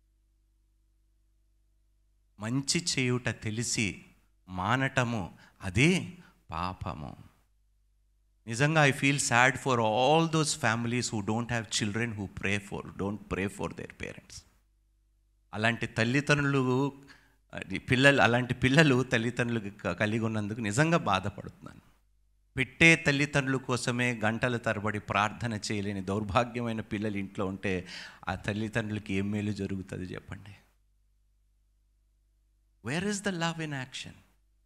మంచి చేయుట తెలిసి మానటము అదే పాపము నిజంగా I feel sad for all those families who don't have children who pray for don't pray for their parents అలాంటి తల్లిదండ్రులు అది పిల్లలు అలాంటి పిల్లలు తల్లిదండ్రులకు క- కలిగి ఉన్నందుకు నిజంగా బాధపడుతున్నాను పెట్టే తల్లిదండ్రుల కోసమే గంటల తరబడి ప్రార్థన చేయలేని దౌర్భాగ్యమైన పిల్లలు ఇంట్లో ఉంటే ఆ తల్లిదండ్రులకి ఏం మేలు జరుగుతుంది చెప్పండి where is the love in action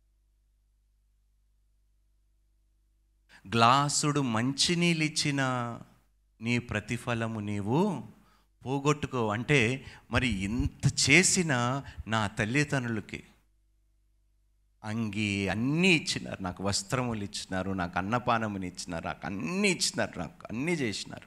గ్లాసుడు మంచినీళ్ళు ఇచ్చిన నీ ప్రతిఫలము నీవు పోగొట్టుకో అంటే మరి ఇంత చేసిన నా తల్లిదండ్రులకి అంగి అన్నీ ఇచ్చినారు నాకు వస్త్రములు ఇచ్చినారు నాకు అన్నపానముని ఇచ్చినారు నాకు అన్నీ ఇచ్చినారు నాకు అన్నీ చేసినారు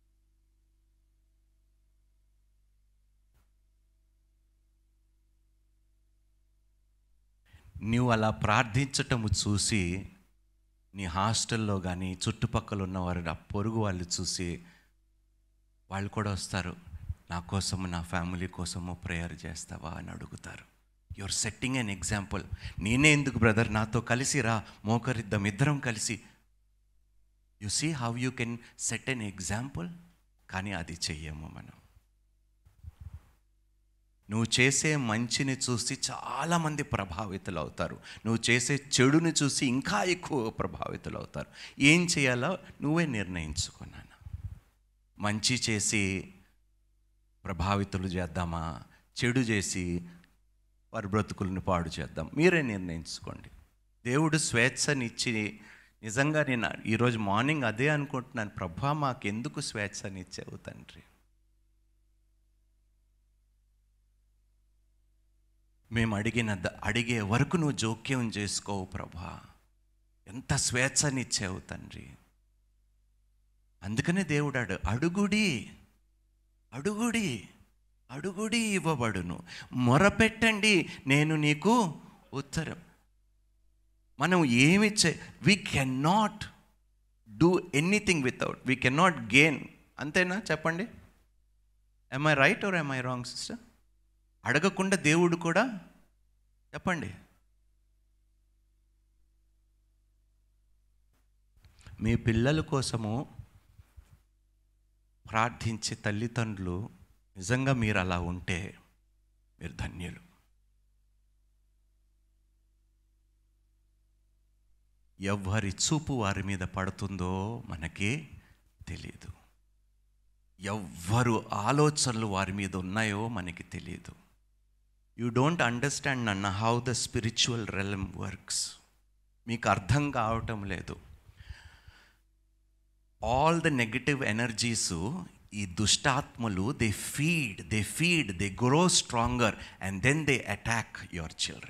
నువ్వు అలా ప్రార్థించటము చూసి నీ హాస్టల్లో కానీ చుట్టుపక్కల ఉన్నవారు ఆ పొరుగు వాళ్ళు చూసి వాళ్ళు కూడా వస్తారు నా కోసము నా ఫ్యామిలీ కోసము ప్రేయర్ చేస్తావా అని అడుగుతారు యువర్ సెట్టింగ్ అన్ ఎగ్జాంపుల్ నేనే ఎందుకు బ్రదర్ నాతో కలిసి రా మోకరిద్దాం ఇద్దరం కలిసి you see how you can set an example కానీ అది చెయ్యము మనం నువ్వు చేసే మంచిని చూసి చాలామంది ప్రభావితులు అవుతారు నువ్వు చేసే చెడుని చూసి ఇంకా ఎక్కువ ప్రభావితులు అవుతారు ఏం చేయాలో నువ్వే నిర్ణయించుకున్నాను మంచి చేసి ప్రభావితులు చేద్దామా చెడు చేసి వారి బ్రతుకులను పాడు చేద్దాం మీరే నిర్ణయించుకోండి దేవుడు స్వేచ్ఛనిచ్చి నిజంగా నేను ఈరోజు మార్నింగ్ అదే అనుకుంటున్నాను ప్రభా మాకెందుకు స్వేచ్ఛనిచ్చావు తండ్రి మేము అడిగిన ద- అడిగే వరకు నువ్వు జోక్యం చేసుకోవు ప్రభా ఎంత స్వేచ్ఛనిచ్చావు తండ్రి అందుకనే దేవుడు అడు అడుగుడి అడుగుడి అడుగుడి ఇవ్వబడును మొరపెట్టండి నేను నీకు ఉత్తరం మనం ఏమి చే we can not do anything without we can not gain అంతేనా చెప్పండి am I right or am I wrong sister అడగకుండా దేవుడు కూడా చెప్పండి మీ పిల్లల కోసము ప్రార్థించే తల్లిదండ్రులు నిజంగా మీరు అలా ఉంటే మీరు ధన్యులు ఎవరి చూపు వారి మీద పడుతుందో మనకి తెలియదు ఎవ్వరు ఆలోచనలు వారి మీద ఉన్నాయో మనకి తెలియదు యూ డోంట్ అండర్స్టాండ్ నన్న how the spiritual realm works మీకు అర్థం కావటం లేదు ఆల్ ద నెగటివ్ ఎనర్జీస్ ఈ దుష్టాత్మలు they feed they feed they grow stronger and then they attack your children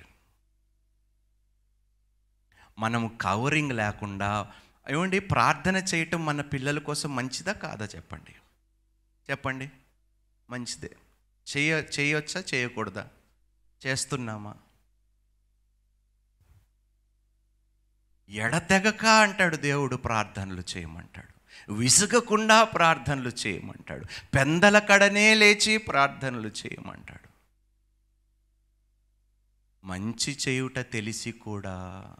మనము కవరింగ్ లేకుండా ఏమండి ప్రార్థన చేయటం మన పిల్లల కోసం మంచిదా కాదా చెప్పండి చెప్పండి మంచిదే చేయ చేయొచ్చా చేయకూడదా చేస్తున్నామా ఎడతెగక అంటాడు దేవుడు ప్రార్థనలు చేయమంటాడు విసుగకుండా ప్రార్థనలు చేయమంటాడు పెందల కడనే లేచి ప్రార్థనలు చేయమంటాడు మంచి చేయుట తెలిసి కూడా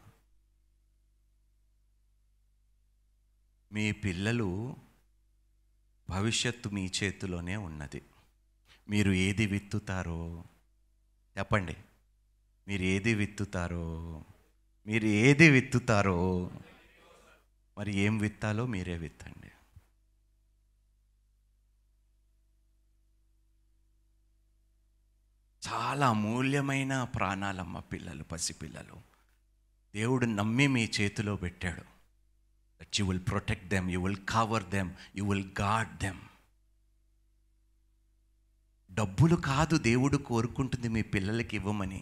మీ పిల్లలు భవిష్యత్తు మీ చేతిలోనే ఉన్నది మీరు ఏది విత్తుతారో చెప్పండి మీరు ఏది విత్తుతారో మీరు ఏది విత్తుతారో మరి ఏం విత్తాలో మీరే విత్తండి చాలా అమూల్యమైన ప్రాణాలమ్మ పిల్లలు పసిపిల్లలు దేవుడు నమ్మి మీ చేతిలో పెట్టాడు that you will protect them you will cover them you will guard them డబ్బులు కాదు దేవుడు కోరుకుంటుంది మీ పిల్లలకి ఇవ్వమని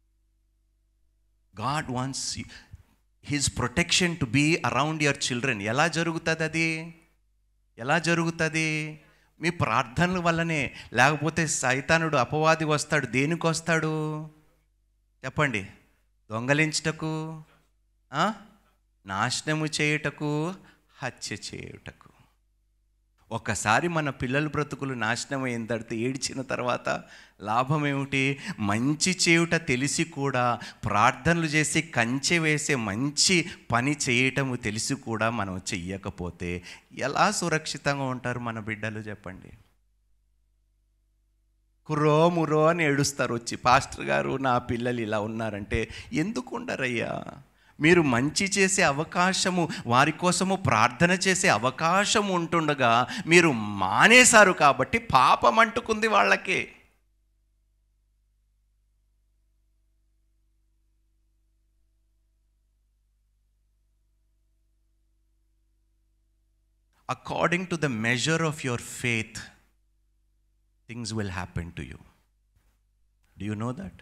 God wants his protection to be around your children ఎలా జరుగుతుంది అది ఎలా జరుగుతుంది మీ ప్రార్థనల వల్లనే లేకపోతే సైతానుడు అపవాది వస్తాడు దేనికి వస్తాడు చెప్పండి దొంగలించుటకు ఆ? నాశనము చేయుటకు హత్య చేయుటకు ఒకసారి మన పిల్లల బ్రతుకులు నాశనం అయిన తర్వాత ఏడ్చిన తర్వాత లాభం ఏమిటి మంచి చేయుట తెలిసి కూడా ప్రార్థనలు చేసి కంచె వేసే మంచి పని చేయటము తెలిసి కూడా మనం చెయ్యకపోతే ఎలా సురక్షితంగా ఉంటారు మన బిడ్డలు చెప్పండి కుర్రో మురో అని ఏడుస్తారు వచ్చి పాస్టర్ గారు నా పిల్లలు ఇలా ఉన్నారంటే ఎందుకు ఉండరయ్యా మీరు మంచి చేసే అవకాశము వారి కోసము ప్రార్థన చేసే అవకాశం ఉంటుండగా మీరు మానేశారు కాబట్టి పాపం అంటుకుంది వాళ్ళకి according to the measure of your faith things will happen to you do you know that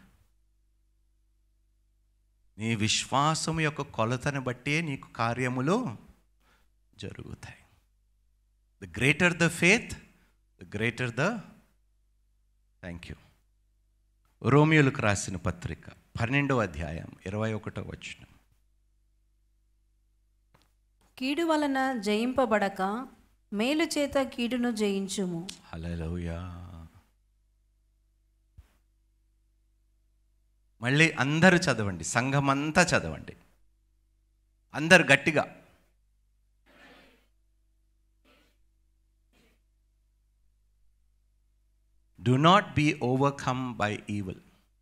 నీ విశ్వాసం యొక్క కొలతను బట్టే నీకు కార్యములు జరుగుతాయి the greater the faith the greater the thank you రోమియోలకు రాసిన పత్రిక పన్నెండవ అధ్యాయం ఇరవై ఒకటో వచ్చిన కీడు వలన జయింపబడక మేలు చేత కీడును జయించుము హలోయా మళ్ళీ అందరూ చదవండి సంఘం అంతా చదవండి అందరు గట్టిగా do not be overcome by evil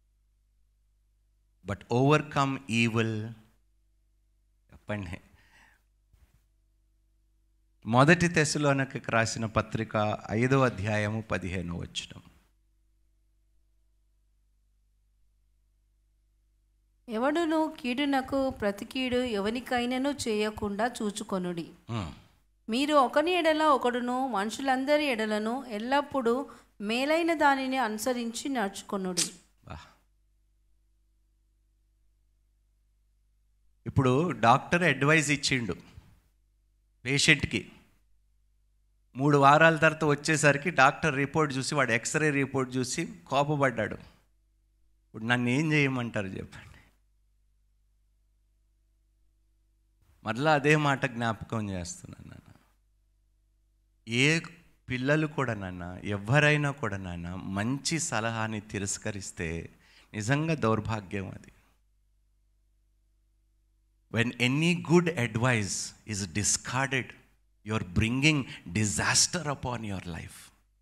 but overcome evil చెప్పండి మొదటి తెశలోనకి రాసిన పత్రిక ఐదో అధ్యాయము పదిహేను వచ్చిన ఎవడును కీడునకు ప్రతి కీడు ఎవనికైనను చేయకుండా చూచుకొనుడి మీరు ఒకని ఎడల ఒకడును మనుషులందరి ఎడలను ఎల్లప్పుడూ మేలైన దానిని అనుసరించి నడుచుకొనుడి బా ఇప్పుడు డాక్టర్ అడ్వైజ్ ఇచ్చిండు పేషెంట్కి మూడు వారాల తర్వాత వచ్చేసరికి డాక్టర్ రిపోర్ట్ చూసి వాడు ఎక్స్రే రిపోర్ట్ చూసి కోపపడ్డాడు ఇప్పుడు నన్ను ఏం చేయమంటారు చెప్పండి మరలా అదే మాట జ్ఞాపకం చేస్తున్నాను నాన్న ఏ పిల్లలు కూడా నాన్న ఎవరైనా కూడా నాన్న మంచి సలహాని తిరస్కరిస్తే నిజంగా దౌర్భాగ్యం అది when any good advice is discarded you are bringing disaster upon your life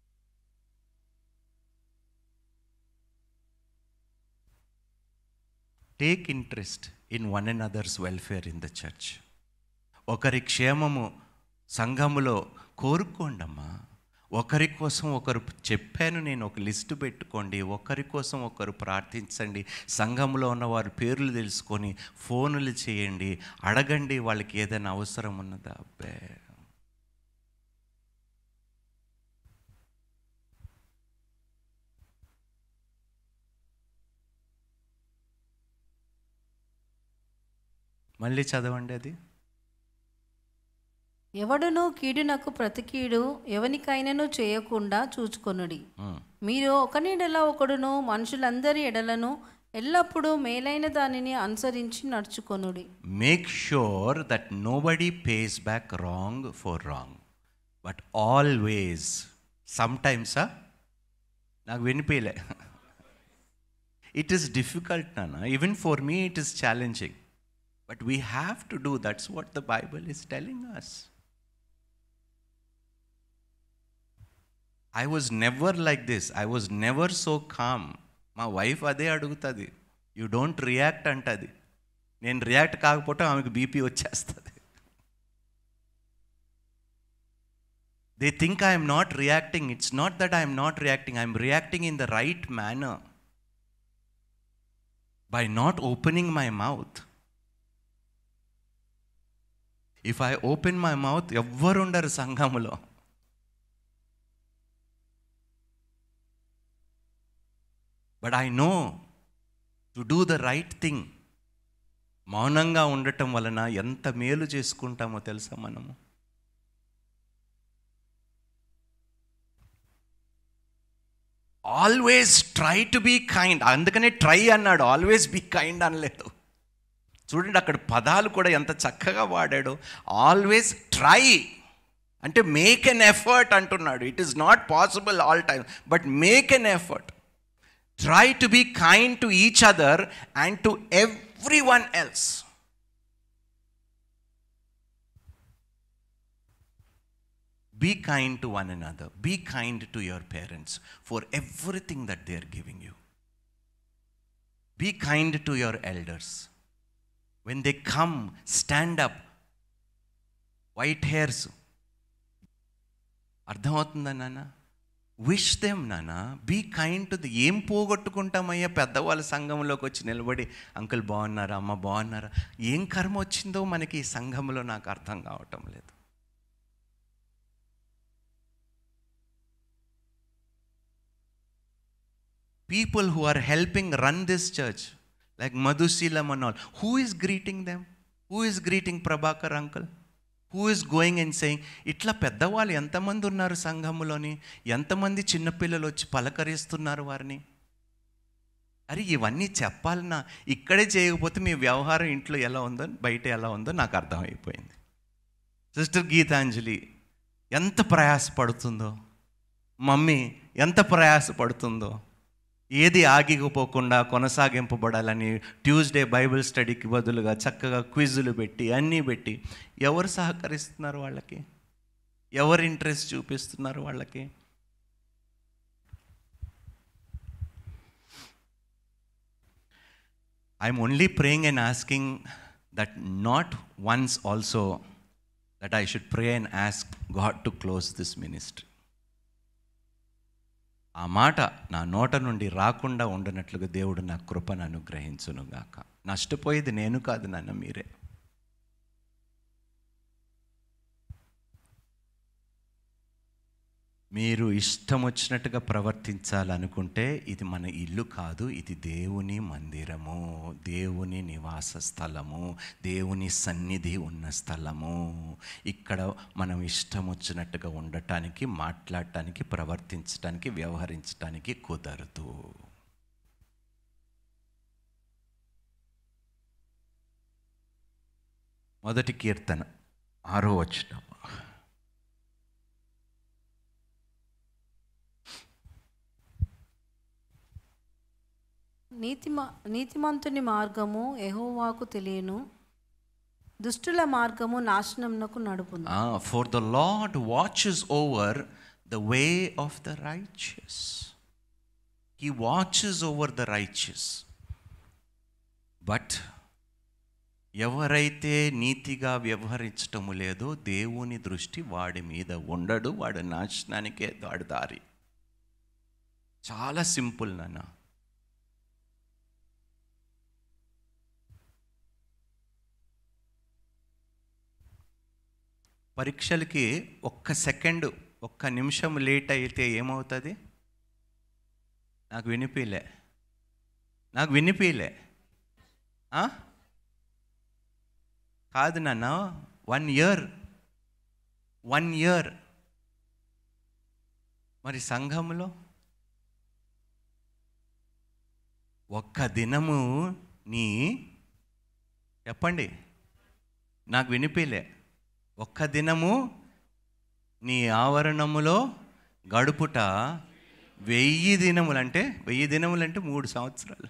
take interest in one and others welfare in the church ఒకరి క్షేమము సంఘములో కోరుకోండమ్మా ఒకరి కోసం ఒకరు చెప్పాను నేను ఒక లిస్టు పెట్టుకోండి ఒకరి కోసం ఒకరు ప్రార్థించండి సంఘంలో ఉన్న వారి పేర్లు తెలుసుకొని ఫోనులు చేయండి అడగండి వాళ్ళకి ఏదైనా అవసరం ఉన్నదా అబ్బే మళ్ళీ చదవండి అది ఎవడును కీడునకు ప్రతి కీడు ఎవనికైనను చేయకుండా చూచుకొనుడి ఉమ్. మీరు ఒకనిడల ఒకడును మనుషులందరి ఎడలను ఎల్లప్పుడూ మేలైన దానిని అనుసరించి నడుచుకొనుడి make sure that nobody pays back wrong for wrong but always some టైమ్సా నాకు వినిపించలే ఇట్ ఈస్ డిఫికల్ట్ నాన్న even for me it is challenging but we have to do that's what the Bible is telling us I was never like this I was never so calm మా wife అదే అడుగుతుంది you don't react అంటది నేను react కాకపోతే ఆమెకు BP వచ్చేస్తుంది they think I'm not reacting it's not that I'm not reacting I'm reacting in the right manner by not opening my mouth if I open my mouth ఎవ్వరుండరు సంఘములో but I know to do the right thing మౌనంగా ఉండటం వలన ఎంత మేలు చేసుకుంటామో తెలుసా మనము always try to be kind అందుకనే ట్రై అన్నాడు ఆల్వేస్ బీ కైండ్ అనలేదు చూడండి అక్కడ పదాలు కూడా ఎంత చక్కగా వాడాడు ఆల్వేస్ ట్రై అంటే మేక్ ఎన్ ఎఫర్ట్ అంటున్నాడు it is not possible all time but make an effort try to be kind to each other and to everyone else Be kind to one another. Be kind to your parents for everything that they are giving you. Be kind to your elders. When they come, stand up. White hairs. అర్థమవుతుందా నాన్న wish them నాన్న be kind to the ఏం పోగొట్టుకుంటామయ్యా పెద్దవాళ్ళ సంఘంలోకి వచ్చి నిలబడి uncle బాగున్నారా అమ్మ బాగున్నారా ఏం కర్మ వచ్చిందో మనకి ఈ సంఘంలో నాకు అర్థం కావటం లేదు people who are helping run this church, like Madhusilam and all, who is greeting them? Who is greeting Prabhakar uncle? Who is going and saying ఇట్లా పెద్దవాళ్ళు ఎంతమంది ఉన్నారు సంఘములోని ఎంతమంది చిన్నపిల్లలు వచ్చి పలకరిస్తున్నారు వారిని అరే ఇవన్నీ చెప్పాలన్నా ఇక్కడే చేయకపోతే మీ వ్యవహారం ఇంట్లో ఎలా ఉందో బయట ఎలా ఉందో నాకు అర్థమైపోయింది సిస్టర్ గీతాంజలి ఎంత ప్రయాసపడుతుందో మమ్మీ ఎంత ప్రయాసపడుతుందో ఏది ఆగిపోకుండా కొనసాగింపబడాలని ట్యూస్డే బైబిల్ స్టడీకి బదులుగా చక్కగా క్విజులు పెట్టి అన్నీ పెట్టి ఎవరు సహకరిస్తున్నారు వాళ్ళకి ఎవరు ఇంట్రెస్ట్ చూపిస్తున్నారు వాళ్ళకి I'm only praying and asking that not once also that I should pray and ask God to close this ministry ఆ మాట నా నోట నుండి రాకుండా ఉండనట్లుగా దేవుడు నా కృపను అనుగ్రహించునుగాక నష్టపోయేది నేను కాదు నాన్న మీరే మీరు ఇష్టం వచ్చినట్టుగా ప్రవర్తించాలనుకుంటే ఇది మన ఇల్లు కాదు ఇది దేవుని మందిరము దేవుని నివాస స్థలము దేవుని సన్నిధి ఉన్న స్థలము ఇక్కడ మనం ఇష్టం వచ్చినట్టుగా ఉండటానికి మాట్లాడటానికి ప్రవర్తించటానికి వ్యవహరించటానికి కుదరదు మొదటి కీర్తన ఆరో వచ్చినాము నీతిమ నీతిమంతుని మార్గము ఎహోవాకు తెలియను దుష్టుల మార్గము నాశనమునకు నడుపును Ah, for the Lord watches over the way of the righteous. He watches over the righteous. But ఎవరైతే నీతిగా వ్యవహరించటము లేదో దేవుని దృష్టి వాడి మీద ఉండడు వాడు నాశనానికే వాడు దారి చాలా సింపుల్ నాన్న పరీక్షలకి ఒక్క సెకండ్ ఒక్క నిమిషం లేట్ అయితే ఏమవుతుంది నాకు వినిపిలే నాకు వినిపిలే ఆ? కాదు నాన్న వన్ ఇయర్ వన్ ఇయర్ మరి సంఘంలో ఒక్క దినము నీ చెప్పండి నాకు వినిపిలే ఒక్క దినము నీ ఆవరణములో గడుపుట వెయ్యి దినములు అంటే వెయ్యి దినములు అంటే మూడు సంవత్సరాలు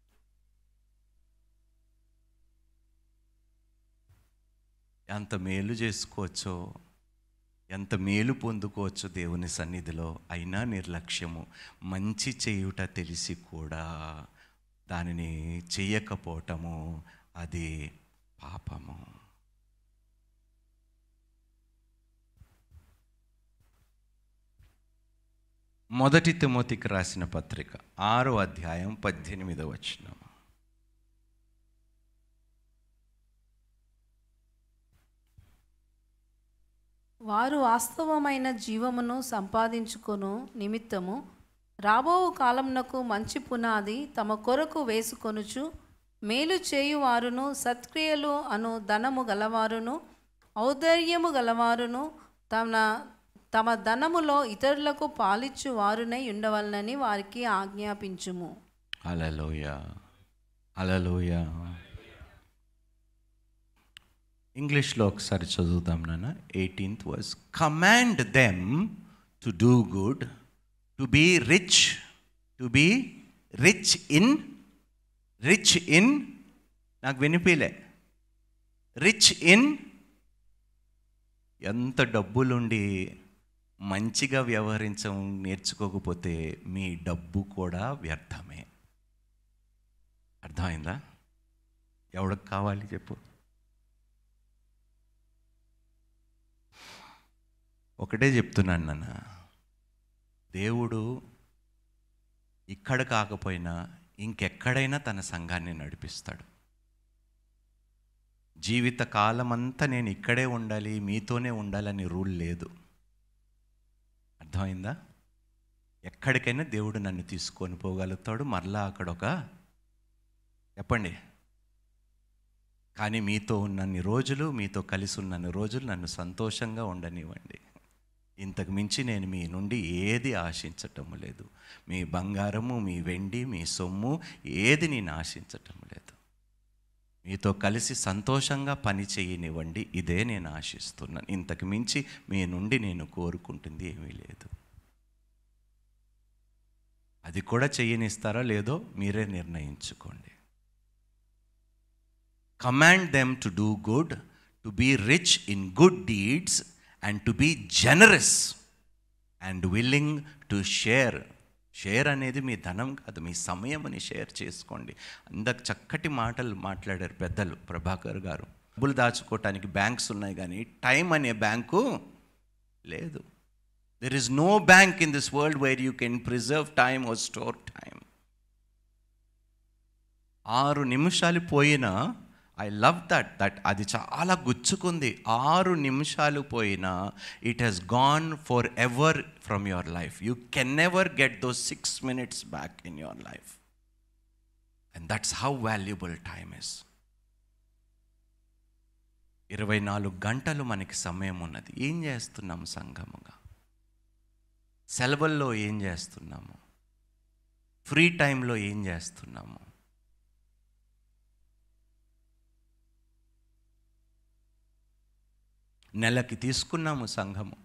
ఎంత మేలు చేసుకోవచ్చో ఎంత మేలు పొందుకోవచ్చు దేవుని సన్నిధిలో అయినా నిర్లక్ష్యము మంచి చేయుట తెలిసి కూడా దానిని చెయ్యకపోవటము అది పాపము మొదటి తిమోతికి రాసిన పత్రిక ఆరో అధ్యాయం పద్దెనిమిదవ వచనం వారు వాస్తవమైన జీవమును సంపాదించుకొను నిమిత్తము రాబో కాలమునకు మంచి పునాది తమ కొరకు వేసుకొనుచు మేలు చేయువారును సత్క్రియలు అను ధనము గలవారును ఔదర్యము గలవారును తమ తమ ధనములో ఇతరులకు పాలిచ్చు వారునై ఉండవలనని వారికి ఆజ్ఞాపించుము అలలోయ అలలోయ ఇంగ్లీష్లో ఒకసారి చదువుదాం నాన్న eighteenth verse command them to do good to be rich to be rich in rich in నాకు వినిపిలే రిచ్ ఇన్ ఎంత డబ్బులుండి మంచిగా వ్యవహరించం నేర్చుకోకపోతే మీ డబ్బు కూడా వ్యర్థమే అర్థమైందా ఎవడికి కావాలి చెప్పు ఒకటే చెప్తున్నాను నాన్న దేవుడు ఇక్కడ కాకపోయినా ఇంకెక్కడైనా తన సంఘాన్ని నడిపిస్తాడు జీవిత కాలమంతా నేను ఇక్కడే ఉండాలి మీతోనే ఉండాలని రూల్ లేదు అర్థమైందా ఎక్కడికైనా దేవుడు నన్ను తీసుకొని పోగలుగుతాడు మరలా అక్కడ ఒక చెప్పండి కానీ మీతో ఉన్నన్ని రోజులు మీతో కలిసి ఉన్నన్ని రోజులు నన్ను సంతోషంగా ఉండనివ్వండి ఇంతకు మించి నేను మీ నుండి ఏది ఆశించటం లేదు మీ బంగారము మీ వెండి మీ సొమ్ము ఏది నేను ఆశించటం లేదు మీతో కలిసి సంతోషంగా పని చేయనివ్వండి ఇదే నేను ఆశిస్తున్నాను ఇంతకు మించి మీ నుండి నేను కోరుకుంటుంది ఏమీ లేదు అది కూడా చేయనిస్తారా లేదో మీరే నిర్ణయించుకోండి command them to do good to be rich in good deeds and to be generous and willing to share share అనేది మీ ధనం కాదు మీ సమయంని షేర్ చేసుకోండి అందకు చక్కటి మాటలు మాట్లాడారు పెద్దలు ప్రభాకర్ గారు డబ్బులు దాచుకోవటానికి బ్యాంక్స్ ఉన్నాయి కానీ టైం అనే బ్యాంకు లేదు there is no bank in this world where you can preserve time or store time ఆరు నిమిషాలు పోయినా ఐ లవ్ దట్ దట్ అది చాలా గుచ్చుకుంది ఆరు నిమిషాలు పోయినా it has gone forever from your life you can never get those six minutes back in your life and that's how valuable time is ఇరవై నాలుగు గంటలు మనకి సమయం ఉన్నది ఏం చేస్తున్నాం సంఘముగా సెలవుల్లో ఏం చేస్తున్నాము ఫ్రీ టైంలో ఏం చేస్తున్నాము నెలకి తీసుకున్నాము సంఘము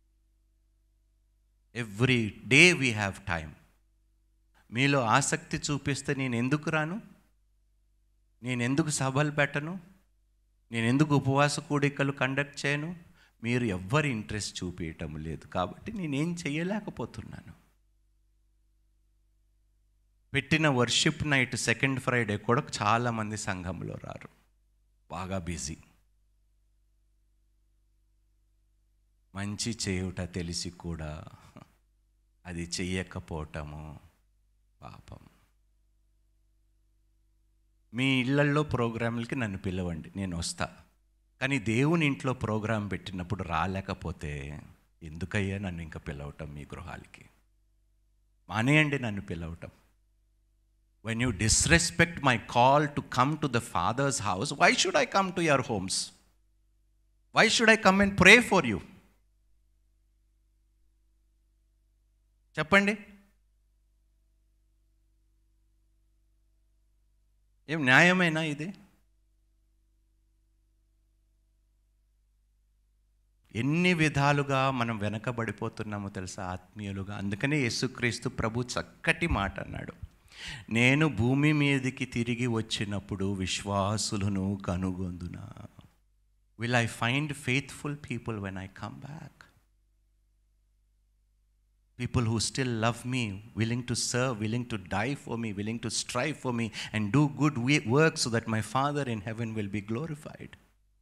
every day we have time మీలో ఆసక్తి చూపిస్తే నేను ఎందుకు రాను నేను ఎందుకు సభలు పెట్టను నేను ఎందుకు ఉపవాస కూడికలు కండక్ట్ చేయను మీరు ఎవ్వరి ఇంట్రెస్ట్ చూపించటం లేదు కాబట్టి నేనేం చేయలేకపోతున్నాను పెట్టిన వర్షిప్ నైట్ సెకండ్ ఫ్రైడే కూడా చాలామంది సంఘంలో రారు బాగా బిజీ మంచి చేయుట తెలిసి కూడా అది చెయ్యకపోవటము పాపం మీ ఇళ్లల్లో ప్రోగ్రాంలకి నన్ను పిలవండి నేను వస్తా కానీ దేవుని ఇంట్లో ప్రోగ్రాం పెట్టినప్పుడు రాలేకపోతే ఎందుకయ్యా నన్ను ఇంకా పిలవటం మీ గృహాలకి మానేయండి నన్ను పిలవటం when you disrespect my call to come to the father's house why should I come to your homes why should I come and pray for you చెప్పండి ఏం న్యాయమేనా ఇది ఎన్ని విధాలుగా మనం వెనకబడిపోతున్నామో తెలుసా ఆత్మీయులుగా అందుకనే యేసుక్రీస్తు ప్రభు చక్కటి మాట అన్నాడు నేను భూమి మీదకి తిరిగి వచ్చినప్పుడు విశ్వాసులను కనుగొందునా will I find faithful people when I come back people who still love me, willing to serve, willing to die for me, willing to strive for me, and do good we- work so that my Father in heaven will be glorified.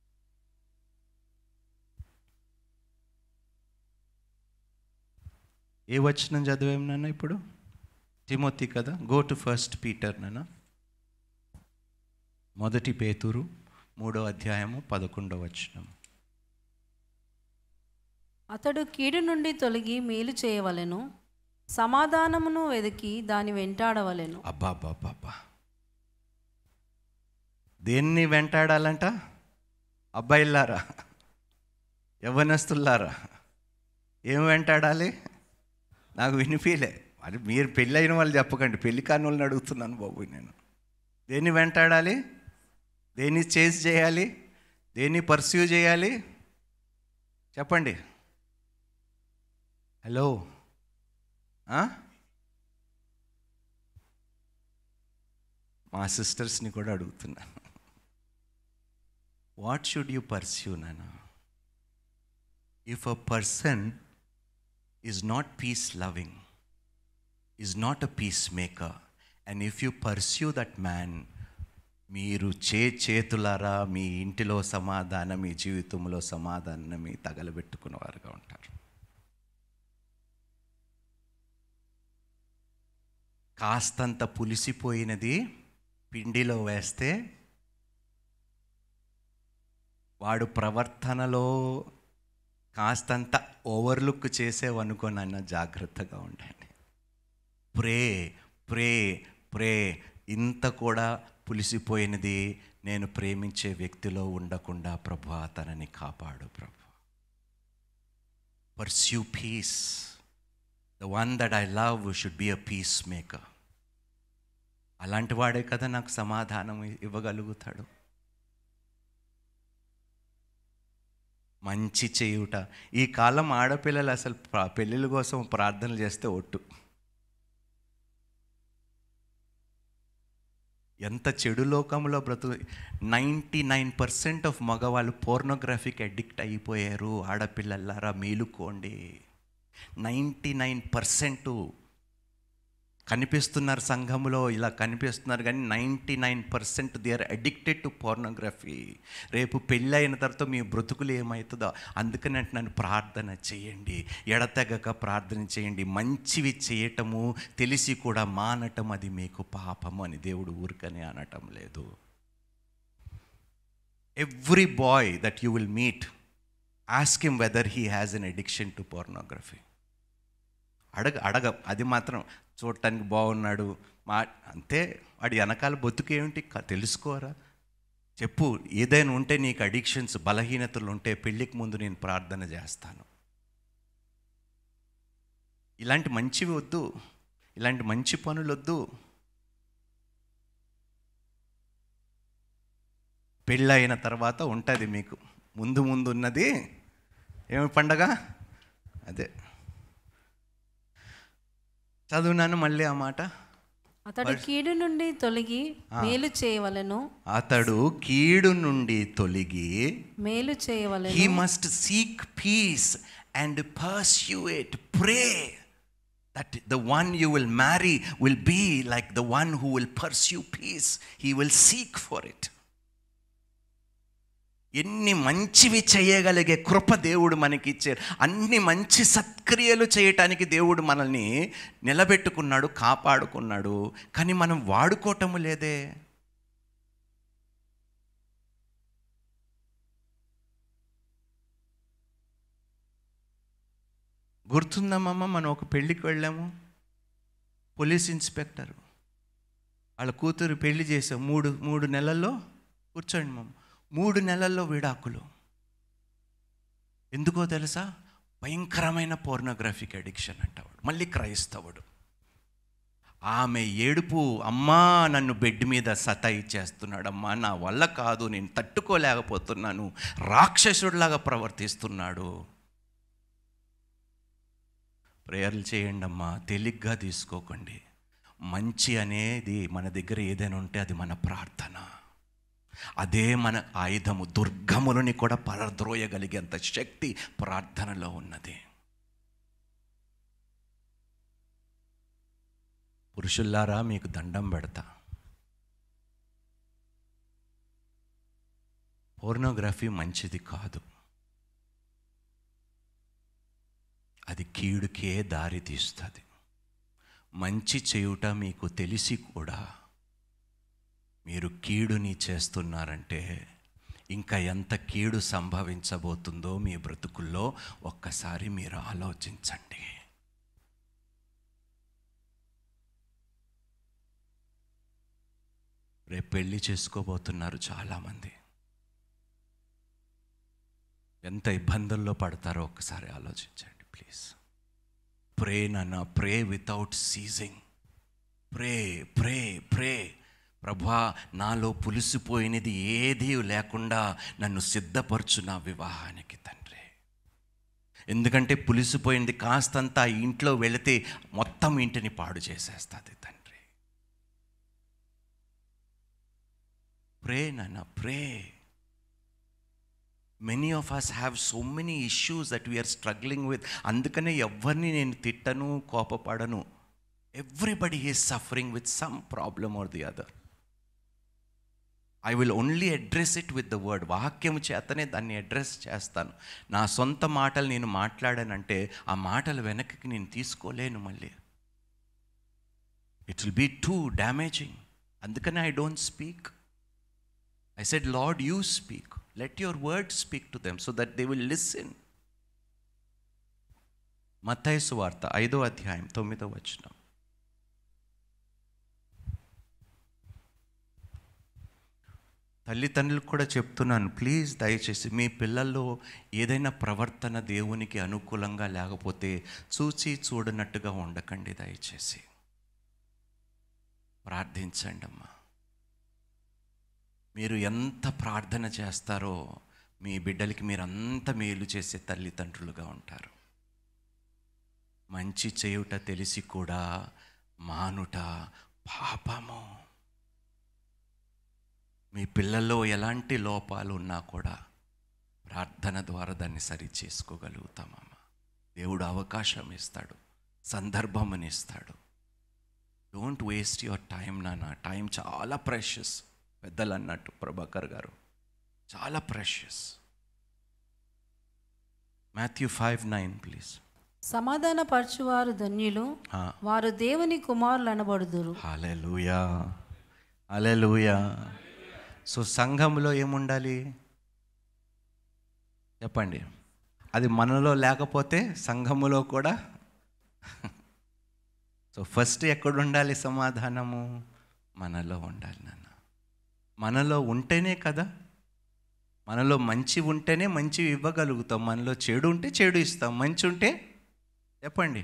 ఏ వచనం చదివాం నాన్న ఇప్పుడు Timothy కదా go to first Peter నాన్న మొదటి పేతురు మూడో అధ్యాయము పదకొండో వచనం అతడు కీడు నుండి తొలగి మేలు చేయవలెను సమాధానమును వెదికి దాని వెంటాడవలెను అబ్బా అబ్బా అబ్బా, అబ్బా దేన్ని వెంటాడాలంట అబ్బాయిల్లారా యవ్వనస్తుల్లారా ఏం వెంటాడాలి నాకు వినిపించలే మరి మీరు పెళ్ళి అయిన వాళ్ళు చెప్పకండి పెళ్లి కాని వాళ్ళని అడుగుతున్నాను బాబు నేను దేన్ని వెంటాడాలి దేన్ని చేసి చేయాలి దేన్ని పర్స్యూ చేయాలి చెప్పండి హలో ఆ? మా సిస్టర్స్ని కూడా అడుగుతున్నాను వాట్ షుడ్ యూ పర్స్యూ నాన్న if a person is not peace loving is not a peacemaker and if you pursue that man మీరు చే చేతులారా మీ ఇంటిలో సమాధానం మీ జీవితంలో సమాధానం మీ తగలబెట్టుకున్న వారుగా ఉంటారు కాస్తంత పులిసిపోయినది పిండిలో వేస్తే వాడు ప్రవర్తనలో కాస్తంత ఓవర్లుక్ చేసేవనుకోనన్న జాగ్రత్తగా ఉండండి ప్రే ప్రే ప్రే ఇంత కూడా పులిసిపోయినది నేను ప్రేమించే వ్యక్తిలో ఉండకుండా ప్రభు తనని కాపాడు ప్రభు pursue peace the one that I love should be a peacemaker అలాంటి వాడే కదా నాకు సమాధానం ఇవ్వగలుగుతాడు మంచి చేయుట ఈ కాలం ఆడపిల్లలు అసలు ప్ర- పెళ్ళిళ్ళ కోసం ప్రార్థనలు చేస్తే ఒట్టు ఎంత చెడు లోకంలో బ్రతు నైంటీ నైన్ పర్సెంట్ ఆఫ్ మగవాళ్ళు పోర్నోగ్రఫీకి అడిక్ట్ అయిపోయారు ఆడపిల్లలారా మేలుకోండి నైంటీ నైన్ పర్సెంట్ కనిపిస్తున్నారు సంఘంలో ఇలా కనిపిస్తున్నారు కానీ ninety nine percent they are addicted to pornography రేపు పెళ్ళి అయిన తర్వాత మీ బ్రతుకులు ఏమవుతుందో అందుకని అంటున్నాను ప్రార్థన చేయండి ఎడతెగక ప్రార్థన చేయండి మంచివి చేయటము తెలిసి కూడా మానటం అది మీకు పాపము అని దేవుడు ఊరికనే అనటం లేదు every boy that you will meet ask him whether he has an addiction to pornography అడగ అడగ అది మాత్రం చూడటానికి బాగున్నాడు మా అంతే వాడి వెనకాల బతుకేమిటి క- తెలుసుకోరా చెప్పు ఏదైనా ఉంటే నీకు అడిక్షన్స్ బలహీనతలు ఉంటే పెళ్ళికి ముందు నేను ప్రార్థన చేస్తాను ఇలాంటి మంచివి వద్దు ఇలాంటి మంచి పనులు వద్దు పెళ్ళైన తర్వాత ఉంటుంది మీకు ముందు ముందు ఉన్నది ఏమి పండగ అదే చదువునాను మళ్ళీ ఆ మాట అతడు కీడు నుండి తొలగి మేలు చేయవలెను అతడు కీడు నుండి తొలగి మేలు చేయవలెను he must seek peace and pursue it pray that the one you will marry will be like the one who will pursue peace he will seek for it ఎన్ని మంచివి చేయగలిగే కృప దేవుడు మనకి ఇచ్చారు అన్ని మంచి సత్క్రియలు చేయటానికి దేవుడు మనల్ని నిలబెట్టుకున్నాడు కాపాడుకున్నాడు కానీ మనం వాడుకోవటము లేదే గుర్తుందమ్మమ్మ మనం ఒక పెళ్ళికి వెళ్ళాము పోలీస్ ఇన్స్పెక్టర్ వాళ్ళ కూతురు పెళ్లి చేసాం మూడు మూడు నెలల్లో కూర్చోండి మమ్మ మూడు నెలల్లో విడాకులు ఎందుకో తెలుసా భయంకరమైన పోర్నోగ్రఫిక్ అడిక్షన్ అంటవాడు మళ్ళీ క్రైస్తవుడు ఆమె ఏడుపు అమ్మా నన్ను బెడ్ మీద సతాయిచ్చేస్తున్నాడు అమ్మా నా వల్ల కాదు నేను తట్టుకోలేకపోతున్నాను రాక్షసుడిలాగా ప్రవర్తిస్తున్నాడు ప్రేయర్లు చేయండి అమ్మా తేలిగ్గా తీసుకోకండి మంచి అనేది మన దగ్గర ఏదైనా ఉంటే అది మన ప్రార్థన అదే మన ఆయుధము దుర్గములని కూడా పరద్రోయగలిగేంత శక్తి ప్రార్థనలో ఉన్నది పురుషుల్లారా మీకు దండం పెడతా పోర్నోగ్రఫీ మంచిది కాదు అది కీడుకే దారి తీస్తుంది మంచి చేయుట మీకు తెలిసి కూడా మీరు కీడుని చేస్తున్నారంటే ఇంకా ఎంత కీడు సంభవించబోతుందో మీ బ్రతుకుల్లో ఒక్కసారి మీరు ఆలోచించండి రేపు పెళ్లి చేసుకోబోతున్నారు చాలామంది ఎంత ఇబ్బందుల్లో పడతారో ఒక్కసారి ఆలోచించండి ప్లీజ్ ప్రే నాన్న ప్రే వితౌట్ సీజింగ్ ప్రే ప్రే ప్రే ప్రభా నాలో పులిసిపోయినది ఏదీ లేకుండా నన్ను సిద్ధపరచు నా వివాహానికి తండ్రి ఎందుకంటే పులిసిపోయింది కాస్తంత ఆ ఇంట్లో వెళితే మొత్తం ఇంటిని పాడు చేసేస్తుంది తండ్రి ప్రే నాన్న pray many of us have so many issues that we are struggling with అందుకనే ఎవరిని నేను తిట్టను కోపపడను everybody is suffering with some problem or the other I will only address it with the word వాక్యం చేతనే దాన్ని అడ్రస్ చేస్తాను నా సొంత మాటలు నేను మాట్లాడానంటే ఆ మాటలు వెనక్కి నేను తీసుకోలేను మళ్ళీ it will be too damaging అందుకనే I don't speak I said Lord you speak let your word speak to them so that they will listen మత్తైసు వార్త ఐదో అధ్యాయం తొమ్మిదో వచనం తల్లిదండ్రులకు కూడా చెప్తున్నాను ప్లీజ్ దయచేసి మీ పిల్లల్లో ఏదైనా ప్రవర్తన దేవునికి అనుకూలంగా లేకపోతే చూచి చూడనట్టుగా ఉండకండి దయచేసి ప్రార్థించండి అమ్మా మీరు ఎంత ప్రార్థన చేస్తారో మీ బిడ్డలకి మీరు అంత మేలు చేసే తల్లిదండ్రులుగా ఉంటారు మంచి చేయుట తెలిసి కూడా మానుట పాపము మీ పిల్లల్లో ఎలాంటి లోపాలు ఉన్నా కూడా ప్రార్థన ద్వారా దాన్ని సరి చేసుకోగలుగుతామమ్మా దేవుడు అవకాశం ఇస్తాడు సందర్భం ఇస్తాడు డోంట్ వేస్ట్ యువర్ టైం నాన్న టైం చాలా ప్రెషస్ పెద్దలు అన్నట్టు ప్రభాకర్ గారు చాలా precious Matthew five nine please సమాధాన పరచువారు ధన్యులు వారు దేవుని కుమారులు అనబడుదురు హలెలుయా హలెలుయా సో సంఘంలో ఏముండాలి చెప్పండి అది మనలో లేకపోతే సంఘములో కూడా సో ఫస్ట్ ఎక్కడ ఉండాలి సమాధానము మనలో ఉండాలి నాన్న మనలో ఉంటేనే కదా మనలో మంచి ఉంటేనే మంచి ఇవ్వగలుగుతాం మనలో చెడు ఉంటే చెడు ఇస్తాం మంచి ఉంటే చెప్పండి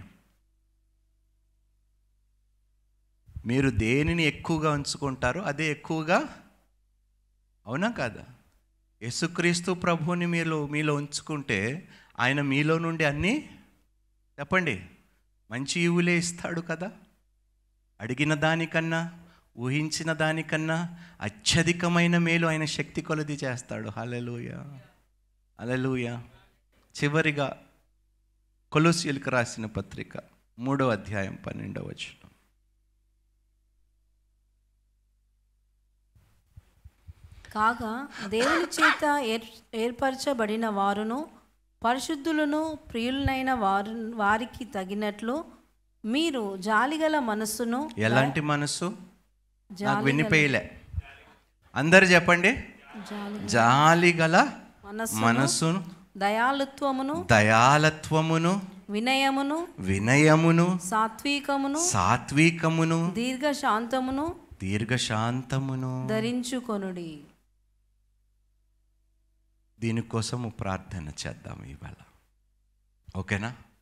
మీరు దేనిని ఎక్కువగా ఉంచుకుంటారో అదే ఎక్కువగా అవునా కాదా యేసుక్రీస్తు ప్రభువుని మీలో మీలో ఉంచుకుంటే ఆయన మీలో నుండి అన్నీ చెప్పండి మంచి ఇవులే ఇస్తాడు కదా అడిగిన దానికన్నా ఊహించిన దానికన్నా అత్యధికమైన మేలు ఆయన శక్తి కొలది చేస్తాడు హలెలూయ హలెలూయ చివరిగా కొలోసియల్కి రాసిన పత్రిక మూడో అధ్యాయం పన్నెండవ వచనం కాగా దేవుని చేత ఏర్ ఏర్పరచబడిన వారును పరిశుద్ధులను ప్రియులనైన వారు వారికి తగినట్లు మీరు జాలిగల మనస్సును ఎలాంటి మనసు నాకు జాలి వినిపోయలే అందరు చెప్పండి జాలి జాలి గల మనస్సు మనసును దయాలుత్వమును దయాలత్వమును వినయమును వినయమును సాత్వికమును సాత్వికమును దీర్ఘశాంతమును దీర్ఘశాంతమును ధరించుకొనుడి దీనికోసము ప్రార్థన చేద్దాం ఇవాళ ఓకేనా